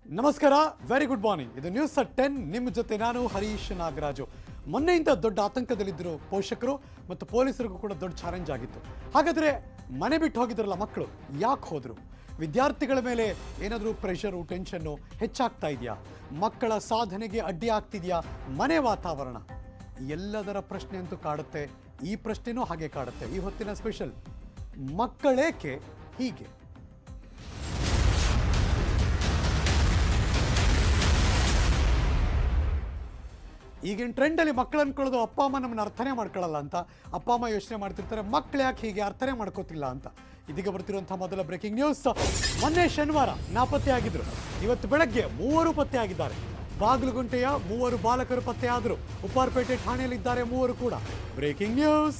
ನಮಸ್ಕಾರ very good morning ಇದು news ten ನಿಮ್ಮ ಜೊತೆ ನಾನು ಹರೀಶ್ ನಾಗರಾಜು ಮೊನ್ನೆಯಿಂದ ದೊಡ್ಡ ಆತಂಕದಲ್ಲಿದ್ದರು ಪೋಷಕರು ಮತ್ತು ಪೊಲೀಸರಿಗೂ ಕೂಡ ದೊಡ್ಡ ಚಾಲೆಂಜ್ ಆಗಿತ್ತು ಹಾಗಾದ್ರೆ ಮನೆ ಬಿಟ್ಟು ಹೋಗಿದ್ರಲ್ಲ ಮಕ್ಕಳು ಯಾಕೆ ಹೋದ್ರು ವಿದ್ಯಾರ್ಥಿಗಳ ಮೇಲೆ ಏನಾದರೂ ಪ್ರೆಷರು ಟೆನ್ಷನ್ನು ಹೆಚ್ಚಾಗ್ತಾ ಇದೆಯಾ ಮಕ್ಕಳ ಸಾಧನೆಗೆ ಅಡ್ಡಿ ಆಗ್ತಿದೆಯಾ ಮನೆ ವಾತಾವರಣ ಎಲ್ಲದರ ಪ್ರಶ್ನೆ ಅಂತೂ ಕಾಡುತ್ತೆ ಈ ಪ್ರಶ್ನೆನೂ ಹಾಗೆ ಕಾಡುತ್ತೆ ಈ ಹೊತ್ತಿನ ಸ್ಪೆಷಲ್ ಮಕ್ಕಳೇಕೆ ಹೀಗೆ ಈಗಿನ ಟ್ರೆಂಡಲ್ಲಿ ಮಕ್ಕಳು ಅನ್ಕೊಳ್ಳೋದು ಅಪ್ಪ ಅಮ್ಮ ನಮ್ಮನ್ನ ಅರ್ಥನೇ ಮಾಡ್ಕೊಳ್ಳಲ್ಲ ಅಂತ ಅಪ್ಪ ಅಮ್ಮ ಯೋಚನೆ ಮಾಡ್ತಿರ್ತಾರೆ ಮಕ್ಕಳು ಯಾಕೆ ಹೀಗೆ ಅರ್ಥನೇ ಮಾಡ್ಕೋತಿಲ್ಲ ಅಂತ ಇದೀಗ ಬರ್ತಿರುವಂತಹ ಮೊದಲ ಬ್ರೇಕಿಂಗ್ ನ್ಯೂಸ್ ಮೊನ್ನೆ ಶನಿವಾರ ನಾಪತ್ತೆ ಆಗಿದ್ರು ಇವತ್ತು ಬೆಳಗ್ಗೆ ಮೂವರು ಪತ್ತೆ ಆಗಿದ್ದಾರೆ ಬಾಗಲಗುಂಟೆಯ ಮೂವರು ಬಾಲಕರು ಪತ್ತೆಯಾದರು ಉಪ್ಪಾರಪೇಟೆ ಠಾಣೆಯಲ್ಲಿದ್ದಾರೆ ಮೂವರು ಕೂಡ ಬ್ರೇಕಿಂಗ್ ನ್ಯೂಸ್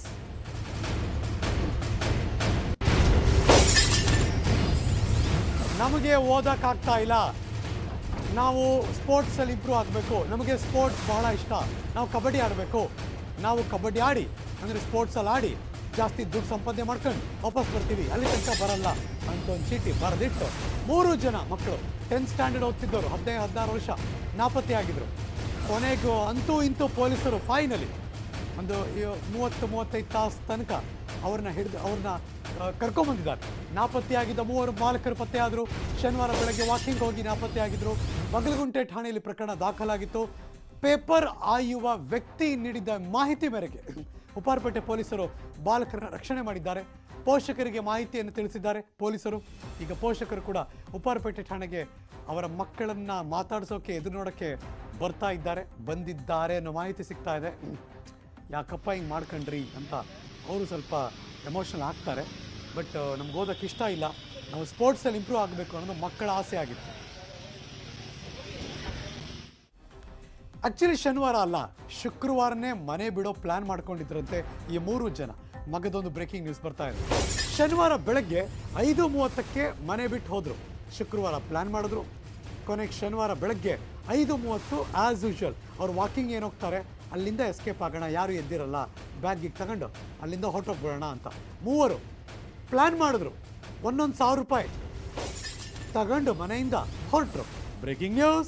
ನಮಗೆ ಓದಕ್ಕಾಗ್ತಾ ಇಲ್ಲ ನಾವು ಸ್ಪೋರ್ಟ್ಸಲ್ಲಿ ಇಂಪ್ರೂವ್ ಆಗಬೇಕು ನಮಗೆ ಸ್ಪೋರ್ಟ್ಸ್ ಬಹಳ ಇಷ್ಟ ನಾವು ಕಬಡ್ಡಿ ಆಡಬೇಕು ನಾವು ಕಬಡ್ಡಿ ಆಡಿ ಅಂದರೆ ಸ್ಪೋರ್ಟ್ಸಲ್ಲಿ ಆಡಿ ಜಾಸ್ತಿ ದುಡ್ಡು ಸಂಪಾದನೆ ಮಾಡ್ಕೊಂಡು ವಾಪಸ್ ಬರ್ತೀವಿ ಅಲ್ಲಿ ತನಕ ಬರಲ್ಲ ಅಂತ ಒಂದು ಚೀಟಿ ಬರೆದಿಟ್ಟು ಮೂರು ಜನ ಮಕ್ಕಳು ಟೆಂತ್ ಸ್ಟ್ಯಾಂಡರ್ಡ್ ಓದ್ತಿದ್ದವರು ಹದಿನೈದು ಹದಿನಾರು ವರ್ಷ ನಾಪತ್ತೆ ಆಗಿದ್ರು ಕೊನೆಗೂ ಅಂತೂ ಇಂತೂ ಪೊಲೀಸರು ಫೈನಲಿ ಒಂದು ಈ- ಮೂವತ್ತು ಮೂವತ್ತೈದು ತಾಸು ತನಕ ಅವ್ರನ್ನ ಹಿಡಿದು ಅವ್ರನ್ನ ಕರ್ಕೊಂಬಂದಿದ್ದಾರೆ ನಾಪತ್ತೆಯಾಗಿದ್ದ ಮೂವರು ಬಾಲಕರು ಪತ್ತೆಯಾದರು ಶನಿವಾರ ಬೆಳಗ್ಗೆ ವಾಕಿಂಗ್ ಹೋಗಿ ನಾಪತ್ತೆಯಾಗಿದ್ದರು ಬಗಲಗುಂಟೆ ಠಾಣೆಯಲ್ಲಿ ಪ್ರಕರಣ ದಾಖಲಾಗಿತ್ತು ಪೇಪರ್ ಆಯುವ ವ್ಯಕ್ತಿ ನೀಡಿದ ಮಾಹಿತಿ ಮೇರೆಗೆ ಉಪ್ಪಾರಪೇಟೆ ಪೊಲೀಸರು ಬಾಲಕರನ್ನ ರಕ್ಷಣೆ ಮಾಡಿದ್ದಾರೆ ಪೋಷಕರಿಗೆ ಮಾಹಿತಿಯನ್ನು ತಿಳಿಸಿದ್ದಾರೆ ಪೊಲೀಸರು ಈಗ ಪೋಷಕರು ಕೂಡ ಉಪ್ಪಾರಪೇಟೆ ಠಾಣೆಗೆ ಅವರ ಮಕ್ಕಳನ್ನ ಮಾತಾಡಿಸೋಕೆ ಎದುರು ನೋಡೋಕ್ಕೆ ಬರ್ತಾ ಇದ್ದಾರೆ ಬಂದಿದ್ದಾರೆ ಅನ್ನೋ ಮಾಹಿತಿ ಸಿಗ್ತಾ ಇದೆ ಯಾಕಪ್ಪ ಹಿಂಗೆ ಮಾಡ್ಕೊಂಡ್ರಿ ಅಂತ ಅವರು ಸ್ವಲ್ಪ ಎಮೋಷನಲ್ ಆಗ್ತಾರೆ ಬಟ್ ನಮ್ಗೆ ಓದೋಕ್ಕೆ ಇಷ್ಟ ಇಲ್ಲ ನಾವು ಸ್ಪೋರ್ಟ್ಸಲ್ಲಿ ಇಂಪ್ರೂವ್ ಆಗಬೇಕು ಅನ್ನೋದು ಮಕ್ಕಳ ಆಸೆ ಆಗಿತ್ತು ಆಕ್ಚುಲಿ ಶನಿವಾರ ಅಲ್ಲ ಶುಕ್ರವಾರನೇ ಮನೆ ಬಿಡೋ ಪ್ಲಾನ್ ಮಾಡ್ಕೊಂಡಿದ್ರಂತೆ ಈ ಮೂರು ಜನ ಮಗದೊಂದು ಬ್ರೇಕಿಂಗ್ ನ್ಯೂಸ್ ಬರ್ತಾ ಇದೆ ಶನಿವಾರ ಬೆಳಗ್ಗೆ ಐದು ಮೂವತ್ತಕ್ಕೆ ಮನೆ ಬಿಟ್ಟು ಹೋದ್ರು ಶುಕ್ರವಾರ ಪ್ಲಾನ್ ಮಾಡಿದ್ರು ಕೊನೆಗೆ ಶನಿವಾರ ಬೆಳಗ್ಗೆ ಐದು ಮೂವತ್ತು ಆ್ಯಸ್ ಯೂಶುವಲ್ ಅವ್ರು ವಾಕಿಂಗ್ ಏನು ಹೋಗ್ತಾರೆ ಅಲ್ಲಿಂದ ಎಸ್ಕೇಪ್ ಆಗೋಣ ಯಾರು ಎದ್ದಿರಲ್ಲ ಬ್ಯಾಗಿಗೆ ತಗೊಂಡು ಅಲ್ಲಿಂದ ಹೊರಟೋಗ್ಬಿಡೋಣ ಅಂತ ಮೂವರು ಪ್ಲಾನ್ ಮಾಡಿದ್ರು ಒಂದೊಂದು ಸಾವಿರ ರೂಪಾಯಿ ತಗೊಂಡು ಮನೆಯಿಂದ ಹೊರಟ್ರು ಬ್ರೇಕಿಂಗ್ ನ್ಯೂಸ್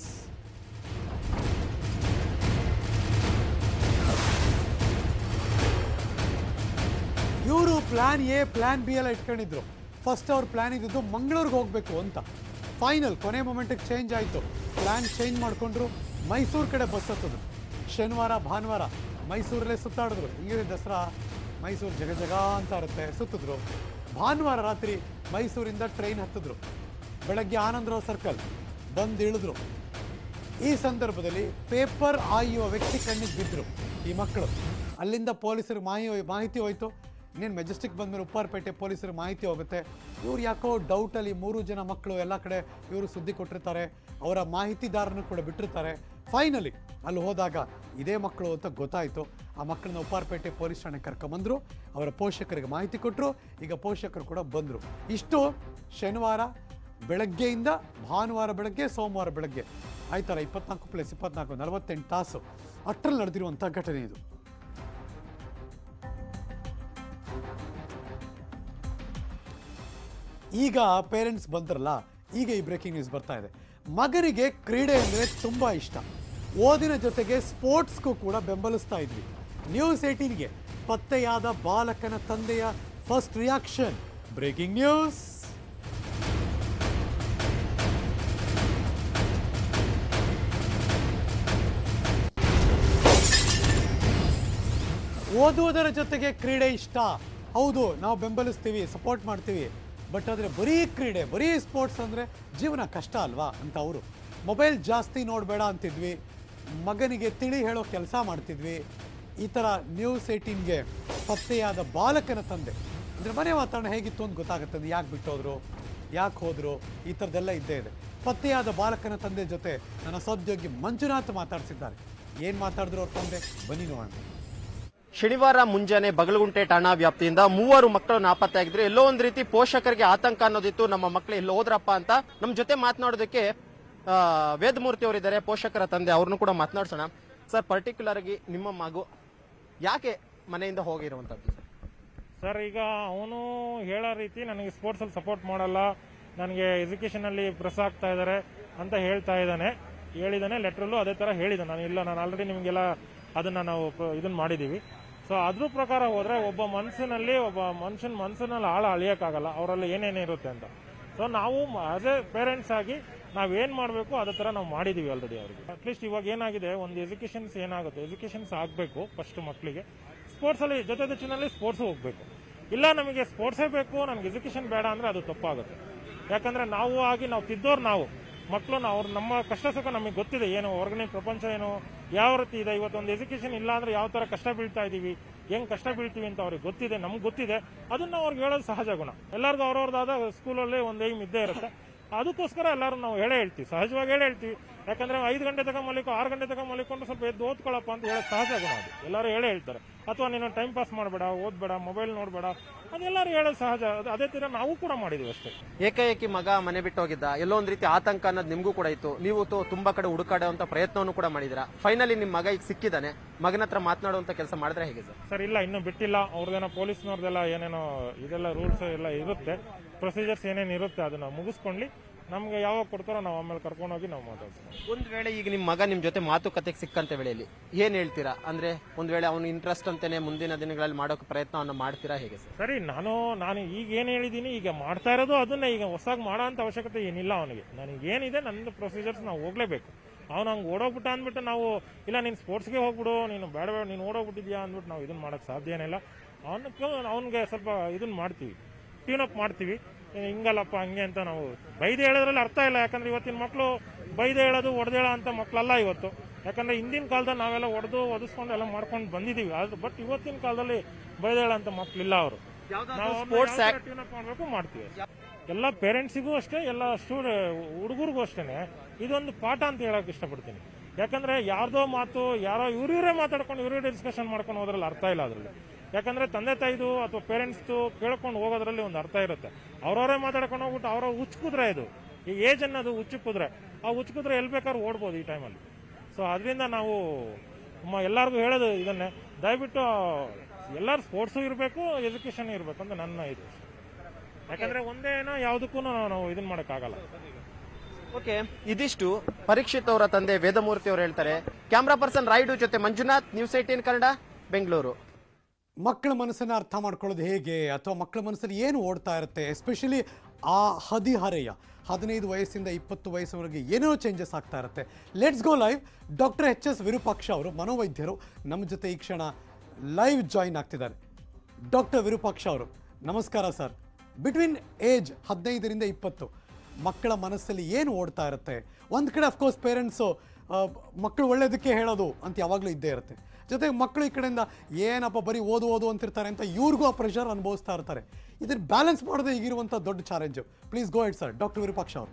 ಇವರು ಪ್ಲಾನ್ ಎ ಪ್ಲಾನ್ ಬಿ ಎಲ್ಲ ಇಟ್ಕೊಂಡಿದ್ರು ಫಸ್ಟ್ ಅವ್ರ ಪ್ಲಾನ್ ಇದ್ದಿದ್ದು ಮಂಗಳೂರಿಗೆ ಹೋಗಬೇಕು ಅಂತ ಫೈನಲ್ ಕೊನೆ ಮೊಮೆಂಟಿಗೆ ಚೇಂಜ್ ಆಯಿತು ಪ್ಲಾನ್ ಚೇಂಜ್ ಮಾಡಿಕೊಂಡ್ರು ಮೈಸೂರು ಕಡೆ ಬಸ್ ಹತ್ತಿದ್ರು ಶನಿವಾರ ಭಾನುವಾರ ಮೈಸೂರಲ್ಲೇ ಸುತ್ತಾಡಿದ್ರು ಹಿಂಗಿದೆ ದಸರಾ ಮೈಸೂರು ಜಗ ಜಗ ಅಂತ ಇರುತ್ತೆ ಸುತ್ತಿದ್ರು ಭಾನುವಾರ ರಾತ್ರಿ ಮೈಸೂರಿಂದ ಟ್ರೈನ್ ಹತ್ತಿದ್ರು ಬೆಳಗ್ಗೆ ಆನಂದರಾವ್ ಸರ್ಕಲ್ ಬಂದು ಇಳಿದ್ರು ಈ ಸಂದರ್ಭದಲ್ಲಿ ಪೇಪರ್ ಆಯುವ ವ್ಯಕ್ತಿ ಕಣ್ಣಿಗೆ ಬಿದ್ದರು ಈ ಮಕ್ಕಳು ಅಲ್ಲಿಂದ ಪೊಲೀಸರು ಮಾಹಿ ಮಾಹಿತಿ ಹೋಯ್ತು ಇನ್ನೇನು ಮೆಜೆಸ್ಟಿಕ್ ಬಂದಮೇಲೆ ಉಪ್ಪಾರಪೇಟೆ ಪೊಲೀಸರು ಮಾಹಿತಿ ಹೋಗುತ್ತೆ ಇವ್ರು ಯಾಕೋ ಡೌಟಲ್ಲಿ ಮೂರು ಜನ ಮಕ್ಕಳು ಎಲ್ಲ ಕಡೆ ಇವರು ಸುದ್ದಿ ಕೊಟ್ಟಿರ್ತಾರೆ ಅವರ ಮಾಹಿತಿದಾರನ್ನು ಕೂಡ ಬಿಟ್ಟಿರ್ತಾರೆ ಫೈನಲಿ ಅಲ್ಲಿ ಹೋದಾಗ ಇದೇ ಮಕ್ಕಳು ಅಂತ ಗೊತ್ತಾಯಿತು ಆ ಮಕ್ಕಳನ್ನ ಉಪ್ಪಾರಪೇಟೆ ಪೊಲೀಸ್ ಠಾಣೆ ಕರ್ಕೊಂಬಂದರು ಅವರ ಪೋಷಕರಿಗೆ ಮಾಹಿತಿ ಕೊಟ್ಟರು ಈಗ ಪೋಷಕರು ಕೂಡ ಬಂದರು ಇಷ್ಟು ಶನಿವಾರ ಬೆಳಗ್ಗೆಯಿಂದ ಭಾನುವಾರ ಬೆಳಗ್ಗೆ ಸೋಮವಾರ ಬೆಳಗ್ಗೆ ಆಯ್ತಲ್ಲ ಇಪ್ಪತ್ನಾಲ್ಕು ಪ್ಲಸ್ ಇಪ್ಪತ್ನಾಲ್ಕು ನಲವತ್ತೆಂಟು ತಾಸು ಅಷ್ಟರಲ್ಲಿ ನಡೆದಿರುವಂಥ ಘಟನೆ ಇದು ಈಗ ಪೇರೆಂಟ್ಸ್ ಬಂದ್ರಲ್ಲ ಈಗ ಈ ಬ್ರೇಕಿಂಗ್ ನ್ಯೂಸ್ ಬರ್ತಾ ಇದೆ ಮಗನಿಗೆ ಕ್ರೀಡೆ ಅಂದರೆ ತುಂಬ ಇಷ್ಟ ಓದಿನ ಜೊತೆಗೆ ಸ್ಪೋರ್ಟ್ಸ್ಗೂ ಕೂಡ ಬೆಂಬಲಿಸ್ತಾ ಇದ್ವಿ ನ್ಯೂಸ್ ಏಟೀನ್ಗೆ ಪತ್ತೆಯಾದ ಬಾಲಕನ ತಂದೆಯ ಫಸ್ಟ್ ರಿಯಾಕ್ಷನ್ ಬ್ರೇಕಿಂಗ್ ನ್ಯೂಸ್ ಓದುವುದರ ಜೊತೆಗೆ ಕ್ರೀಡೆ ಇಷ್ಟ ಹೌದು ನಾವು ಬೆಂಬಲಿಸ್ತೀವಿ ಸಪೋರ್ಟ್ ಮಾಡ್ತೀವಿ ಬಟ್ ಆದರೆ ಬರೀ ಕ್ರೀಡೆ ಬರೀ ಸ್ಪೋರ್ಟ್ಸ್ ಅಂದರೆ ಜೀವನ ಕಷ್ಟ ಅಲ್ವಾ ಅಂತ ಅವರು ಮೊಬೈಲ್ ಜಾಸ್ತಿ ನೋಡಬೇಡ ಅಂತಿದ್ವಿ ಮಗನಿಗೆ ತಿಳಿ ಹೇಳೋ ಕೆಲಸ ಮಾಡ್ತಿದ್ವಿ ಈ ಥರ ನ್ಯೂಸ್ ಏಯ್ಟೀನ್ಗೆ ಪತ್ತೆಯಾದ ಬಾಲಕನ ತಂದೆ ಅಂದರೆ ಮನೆ ವಾತಾವರಣ ಹೇಗಿತ್ತು ಅಂತ ಗೊತ್ತಾಗುತ್ತೆ ಯಾಕೆ ಬಿಟ್ಟೋದ್ರು ಯಾಕೆ ಹೋದ್ರು ಈ ಥರದ್ದೆಲ್ಲ ಇದ್ದೇ ಇದೆ ಪತ್ತೆಯಾದ ಬಾಲಕನ ತಂದೆ ಜೊತೆ ನನ್ನ ಸಹೋದ್ಯೋಗಿ ಮಂಜುನಾಥ್ ಮಾತಾಡ್ಸಿದ್ದಾರೆ ಏನು ಮಾತಾಡಿದ್ರು ಅವ್ರ ತಂದೆ ಬನ್ನಿ ನೋಡೋಣ ಶನಿವಾರ ಮುಂಜಾನೆ ಬಗಲಗುಂಟೆ ಠಾಣಾ ವ್ಯಾಪ್ತಿಯಿಂದ ಮೂವರು ಮಕ್ಕಳು ನಾಪತ್ತೆಯಾಗಿದ್ರು ಎಲ್ಲೋ ಒಂದ್ ರೀತಿ ಪೋಷಕರಿಗೆ ಆತಂಕ ಅನ್ನೋದಿತ್ತು ನಮ್ಮ ಮಕ್ಕಳು ಎಲ್ಲಿ ಹೋದ್ರಪ್ಪ ಅಂತ ನಮ್ಮ ಜೊತೆ ಮಾತನಾಡೋದಕ್ಕೆ ಆ, ವೇದಮೂರ್ತಿ ಅವರಿದ್ದಾರೆ ಪೋಷಕರ ತಂದೆ ಅವ್ರನ್ನು ಕೂಡ ಮಾತನಾಡ್ಸೋಣ ಸರ್ ಪರ್ಟಿಕ್ಯುಲರ್ ಆಗಿ ನಿಮ್ಮ ಮಗು ಯಾಕೆ ಮನೆಯಿಂದ ಹೋಗಿರುವಂತದ್ದು ಸರ್ ಈಗ ಅವನು ಹೇಳೋ ರೀತಿ ನನಗೆ ಸ್ಪೋರ್ಟ್ಸಲ್ಲಿ ಸಪೋರ್ಟ್ ಮಾಡಲ್ಲ ನನಗೆ ಎಜುಕೇಷನಲ್ಲಿ ಪ್ರೆಸ್ ಆಗ್ತಾ ಇದ್ದಾರೆ ಅಂತ ಹೇಳ್ತಾ ಇದ್ದಾನೆ ಹೇಳಿದಾನೆ ಲೆಟ್ರಲ್ಲೂ ಅದೇ ಥರ ಹೇಳಿದ ನಾನು ಇಲ್ಲ ನಾನು ಆಲ್ರೆಡಿ ನಿಮಗೆಲ್ಲ ಅದನ್ನು ನಾವು ಇದನ್ನು ಮಾಡಿದ್ದೀವಿ ಸೊ ಅದ್ರ ಪ್ರಕಾರ ಹೋದರೆ ಒಬ್ಬ ಮನಸ್ಸಿನಲ್ಲಿ ಒಬ್ಬ ಮನುಷ್ಯನ ಮನಸ್ಸಿನಲ್ಲಿ ಆಳ ಅಳಿಯೋಕ್ಕಾಗಲ್ಲ ಅವರಲ್ಲಿ ಏನೇನು ಇರುತ್ತೆ ಅಂತ ಸೊ ನಾವು ಆಸ್ ಎ ಪೇರೆಂಟ್ಸ್ ಆಗಿ ನಾವೇನು ಮಾಡಬೇಕು ಅದೇ ಥರ ನಾವು ಮಾಡಿದ್ದೀವಿ ಆಲ್ರೆಡಿ ಅವರಿಗೆ ಅಟ್ಲೀಸ್ಟ್ ಇವಾಗ ಏನಾಗಿದೆ ಒಂದು ಎಜುಕೇಷನ್ಸ್ ಏನಾಗುತ್ತೆ ಎಜುಕೇಷನ್ಸ್ ಆಗಬೇಕು ಫಸ್ಟ್ ಮಕ್ಕಳಿಗೆ ಸ್ಪೋರ್ಟ್ಸಲ್ಲಿ ಜೊತೆ ಜೊತೆನಲ್ಲಿ ಸ್ಪೋರ್ಟ್ಸು ಹೋಗಬೇಕು ಇಲ್ಲ ನಮಗೆ ಸ್ಪೋರ್ಟ್ಸೇ ಬೇಕು ನನಗೆ ಎಜುಕೇಷನ್ ಬೇಡ ಅಂದರೆ ಅದು ತಪ್ಪಾಗುತ್ತೆ ಯಾಕಂದರೆ ನಾವು ಆಗಿ ನಾವು ತಿದ್ದೋರು ನಾವು ಮಕ್ಕಳು ನಾವು ಅವ್ರು ನಮ್ಮ ಕಷ್ಟ ಸುಖ ನಮಗೆ ಗೊತ್ತಿದೆ ಏನು ಹೊರಗಡೆ ಪ್ರಪಂಚ ಏನು ಯಾವ ರೀತಿ ಇದೆ ಇವತ್ತೊಂದು ಎಜುಕೇಷನ್ ಇಲ್ಲ ಅಂದ್ರೆ ಯಾವ ಥರ ಕಷ್ಟ ಬೀಳ್ತಾ ಇದ್ದೀವಿ ಹೆಂಗ್ ಕಷ್ಟ ಬೀಳ್ತೀವಿ ಅಂತ ಅವ್ರಿಗೆ ಗೊತ್ತಿದೆ ನಮ್ಗೆ ಗೊತ್ತಿದೆ ಅದನ್ನ ಅವ್ರಿಗೆ ಹೇಳೋದು ಸಹಜ ಗುಣ ಎಲ್ಲರಿಗೂ ಅವ್ರವ್ರದ್ದಾದ ಸ್ಕೂಲಲ್ಲಿ ಒಂದು ಏಮ್ ಇದ್ದೇ ಇರುತ್ತೆ ಅದಕ್ಕೋಸ್ಕರ ಎಲ್ಲರೂ ನಾವು ಹೇಳೇ ಹೇಳ್ತೀವಿ ಸಹಜವಾಗಿ ಹೇಳೇ ಹೇಳ್ತೀವಿ ಯಾಕಂದ್ರೆ ಐದು ಗಂಟೆ ತಗ ಮಲಿಕೋ ಆರು ಗಂಟೆ ತಗ ಮಲಿಕೊಂಡು ಸ್ವಲ್ಪ ಎದ್ದು ಓದ್ಕೊಳಪ್ಪ ಅಂತ ಹೇಳೋದು ಸಹಜ ಗುಣ ಅದು ಎಲ್ಲರೂ ಹೇಳೇ ಹೇಳ್ತಾರೆ ಅಥವಾ ನೀನು ಟೈಮ್ ಪಾಸ್ ಮಾಡಬೇಡ ಓದ್ಬೇಡ ಮೊಬೈಲ್ ನೋಡಬೇಡ ಅದೆಲ್ಲರೂ ಹೇಳೋದು ಸಹಜ ಅದು ಅದೇ ತರ ನಾವು ಕೂಡ ಮಾಡಿದ್ವಿ ಅಷ್ಟೇ ಏಕಾಏಕಿ ಮಗ ಮನೆ ಬಿಟ್ಟು ಹೋಗಿದ್ದ ಎಲ್ಲೋ ಒಂದ್ ರೀತಿ ಆತಂಕ ಅನ್ನೋದು ನಿಮ್ಗೂ ಕೂಡ ಇತ್ತು ನೀವು ತು- ತುಂಬಾ ಕಡೆ ಹುಡುಕಾಡುವಂತ ಪ್ರಯತ್ನವನ್ನು ಕೂಡ ಮಾಡಿದಿರಾ ಫೈನಲಿ ನಿಮ್ ಮಗ ಈಗ ಸಿಕ್ಕಿದ್ದಾನೆ ಮಗನ ಹತ್ರ ಮಾತನಾಡುವಂತ ಕೆಲಸ ಮಾಡಿದ್ರೆ ಹೇಗೆ ಸರ್ ಸರ್ ಇಲ್ಲ ಇನ್ನೂ ಬಿಟ್ಟಿಲ್ಲ ಅವ್ರದ್ದೇನೋ ಪೊಲೀಸ್ನವ್ರದ್ದೆಲ್ಲ ಏನೇನೋ ಇದೆಲ್ಲ ರೂಲ್ಸ್ ಎಲ್ಲ ಇರುತ್ತೆ ಪ್ರೊಸೀಜರ್ಸ್ ಏನೇನು ಇರುತ್ತೆ ಅದನ್ನ ಮುಗಿಸ್ಕೊಂಡ್ಲಿ ನಮ್ಗೆ ಯಾವಾಗ ಕೊಡ್ತಾರೋ ನಾವು ಆಮೇಲೆ ಕರ್ಕೊಂಡೋಗಿ ನಾವು ಮಾತಾಡ್ತೀವಿ ಒಂದ್ ವೇಳೆ ಈಗ ನಿಮ್ ಮಗ ನಿಮ್ ಜೊತೆ ಮಾತುಕತೆಗೆ ಸಿಕ್ಕಂತ ವೇಳೆಯಲ್ಲಿ ಏನ್ ಹೇಳ್ತೀರಾ ಅಂದ್ರೆ ಒಂದ್ ವೇಳೆ ಅವ್ನ ಇಂಟ್ರೆಸ್ಟ್ ಅಂತಾನೆ ಮುಂದಿನ ದಿನಗಳಲ್ಲಿ ಮಾಡೋಕೆ ಪ್ರಯತ್ನವನ್ನು ಮಾಡ್ತೀರಾ ಹೇಗೆ ಸರ್ ಸರಿ ನಾನು ನಾನು ಈಗ ಏನು ಹೇಳಿದ್ದೀನಿ ಈಗ ಮಾಡ್ತಾ ಇರೋದು ಅದನ್ನ ಈಗ ಹೊಸಾಗಿ ಮಾಡೋ ಅಂತ ಅವಶ್ಯಕತೆ ಏನಿಲ್ಲ ಅವನಿಗೆ ನನಗೆ ಏನಿದೆ ನನ್ನ ಪ್ರೊಸೀಜರ್ಸ್ ನಾವು ಹೋಗ್ಲೇಬೇಕು ಅವ್ನು ಹಂಗೆ ಓಡೋಗ್ಬಿಟ್ಟ ಅಂದ್ಬಿಟ್ಟು ನಾವು ಇಲ್ಲ ನೀನು ಸ್ಪೋರ್ಟ್ಸ್ಗೆ ಹೋಗ್ಬಿಡು ನೀನು ಬೇಡ ಬೇಡ ನೀನು ಓಡೋಗ್ಬಿಟ್ಟಿದ್ಯಾ ಅಂದ್ಬಿಟ್ಟು ನಾವು ಇದನ್ನ ಮಾಡೋಕ್ಕೆ ಸಾಧ್ಯ ಏನಿಲ್ಲ ಅವನಕ್ಕೆ ಅವನಿಗೆ ಸ್ವಲ್ಪ ಇದನ್ನ ಮಾಡ್ತೀವಿ ಟ್ಯೂನ್ ಅಪ್ ಮಾಡ್ತೀವಿ ಏ, ಹಿಂಗಲ್ಲಪ್ಪ ಹಂಗೆ ಅಂತ ನಾವು ಬೈದೆ ಹೇಳೋದ್ರಲ್ಲಿ ಅರ್ಥ ಇಲ್ಲ ಯಾಕಂದ್ರೆ ಇವತ್ತಿನ ಮಕ್ಕಳು ಬೈದೆ ಹೇಳೋದು ಹೊಡೆದೇಳ ಅಂತ ಮಕ್ಕಳಲ್ಲ ಇವತ್ತು ಯಾಕಂದ್ರೆ ಹಿಂದಿನ ಕಾಲದಲ್ಲಿ ನಾವೆಲ್ಲ ಹೊಡೆದು ಒದಿಸ್ಕೊಂಡು ಎಲ್ಲ ಮಾಡ್ಕೊಂಡು ಬಂದಿದ್ದೀವಿ ಆದ್ರೆ ಬಟ್ ಇವತ್ತಿನ ಕಾಲದಲ್ಲಿ ಬೈದೇಳ ಅಂತ ಮಕ್ಕಳಿಲ್ಲ ಅವರು ನಾವು ಸ್ಪೋರ್ಟ್ಸ್ ಸ್ಪೋರ್ಟ್ಸ್ ಟ್ಯೂನ್ ಅಪ್ ಮಾಡಬೇಕು ಮಾಡ್ತೀವಿ ಎಲ್ಲ ಪೇರೆಂಟ್ಸಿಗೂ ಅಷ್ಟೇ ಎಲ್ಲ ಸ್ಟೂಡೆ ಹುಡುಗರಿಗೂ ಅಷ್ಟೇ ಇದೊಂದು ಪಾಠ ಅಂತ ಹೇಳಕ್ ಇಷ್ಟಪಡ್ತೀನಿ ಯಾಕಂದ್ರೆ ಯಾರ್ದೋ ಮಾತು ಯಾರೋ ಇವ್ರಿವ್ರೇ ಮಾತಾಡ್ಕೊಂಡು ಇವ್ರಿವ್ರೇ ಡಿಸ್ಕಷನ್ ಮಾಡ್ಕೊಂಡು ಹೋದ್ರಲ್ಲಿ ಅರ್ಥ ಇಲ್ಲ ಅದರಲ್ಲಿ ಯಾಕಂದ್ರೆ ತಂದೆ ತಾಯಿದು ಅಥವಾ ಪೇರೆಂಟ್ಸ್ದು ಕೇಳ್ಕೊಂಡು ಹೋಗೋದ್ರಲ್ಲಿ ಒಂದು ಅರ್ಥ ಇರುತ್ತೆ ಅವ್ರವರೇ ಮಾತಾಡ್ಕೊಂಡು ಹೋಗ್ಬಿಟ್ಟು ಅವ್ರ ಹುಚ್ಚುಕುದ್ರೆ ಇದು ಈ ಏಜ್ ಅನ್ನೋದು ಹುಚ್ಚುಕುದ್ರೆ ಆ ಹುಚ್ಚುಕುದ್ರೆ ಎಲ್ಲಿ ಬೇಕಾದ್ರೂ ಓಡ್ಬೋದು ಈ ಟೈಮಲ್ಲಿ ಸೊ ಅದರಿಂದ ನಾವು ಮ- ಎಲ್ಲರಿಗೂ ಹೇಳೋದು ಇದನ್ನೇ ದಯವಿಟ್ಟು ಎಲ್ಲರೂ ಸ್ಪೋರ್ಟ್ಸು ಇರಬೇಕು ಎಜುಕೇಷನ್ ಇರಬೇಕು ಅಂತ ನನ್ನ ಇದು ಯಾಕಂದ್ರೆ ಒಂದೇನೋ ಯಾವುದಕ್ಕೂ ನಾವು ಇದನ್ನ ಮಾಡೋಕ್ಕಾಗಲ್ಲ ಓಕೆ ಇದಿಷ್ಟು ಪರೀಕ್ಷಿತ್ ಅವರ ತಂದೆ ವೇದಮೂರ್ತಿ ಅವರು ಹೇಳ್ತಾರೆ ಕ್ಯಾಮ್ರಾ ಪರ್ಸನ್ ರಾಯ್ಡು ಜೊತೆ ಮಂಜುನಾಥ್ ನ್ಯೂಸ್ ಏಟೀನ್ ಕನ್ನಡ ಬೆಂಗಳೂರು ಮಕ್ಕಳ ಮನಸ್ಸನ್ನು ಅರ್ಥ ಮಾಡ್ಕೊಳ್ಳೋದು ಹೇಗೆ ಅಥವಾ ಮಕ್ಕಳ ಮನಸ್ಸಲ್ಲಿ ಏನು ಓಡ್ತಾ ಇರುತ್ತೆ ಎಸ್ಪೆಷಲಿ ಆ ಹದಿಹರೆಯ ಹದಿನೈದು ವಯಸ್ಸಿಂದ ಇಪ್ಪತ್ತು ವಯಸ್ಸಿನವರೆಗೆ ಏನೇನೋ ಚೇಂಜಸ್ ಆಗ್ತಾ ಇರುತ್ತೆ let's go live doctor H S Virupaksha ಅವರು ಮನೋವೈದ್ಯರು ನಮ್ಮ ಜೊತೆ ಈ ಕ್ಷಣ ಲೈವ್ ಜಾಯಿನ್ ಆಗ್ತಿದ್ದಾರೆ ಡಾಕ್ಟರ್ ವಿರೂಪಾಕ್ಷ ಅವರು ನಮಸ್ಕಾರ ಸರ್ ಬಿಟ್ವೀನ್ ಏಜ್ ಹದಿನೈದರಿಂದ ಇಪ್ಪತ್ತು ಮಕ್ಕಳ ಮನಸ್ಸಲ್ಲಿ ಏನು ಓಡ್ತಾ ಇರುತ್ತೆ ಒಂದು ಕಡೆ ಅಫ್ಕೋರ್ಸ್ ಪೇರೆಂಟ್ಸು ಮಕ್ಕಳು ಒಳ್ಳೇದಕ್ಕೆ ಹೇಳೋದು ಅಂತ ಯಾವಾಗಲೂ ಇದ್ದೇ ಇರುತ್ತೆ ಜೊತೆಗೆ ಮಕ್ಕಳು ಈ ಕಡೆಯಿಂದ ಏನಪ್ಪ ಬರೀ ಓದು ಓದು ಅಂತಿರ್ತಾರೆ ಅಂತ ಇವ್ರಿಗೂ ಆ ಪ್ರೆಷರ್ ಅನುಭವಿಸ್ತಾ ಇರ್ತಾರೆ ಇದನ್ನು ಬ್ಯಾಲೆನ್ಸ್ ಮಾಡೋದೇ ಈಗಿರುವಂಥ ದೊಡ್ಡ challenge please go it sir doctor Virupaksha ಅವರು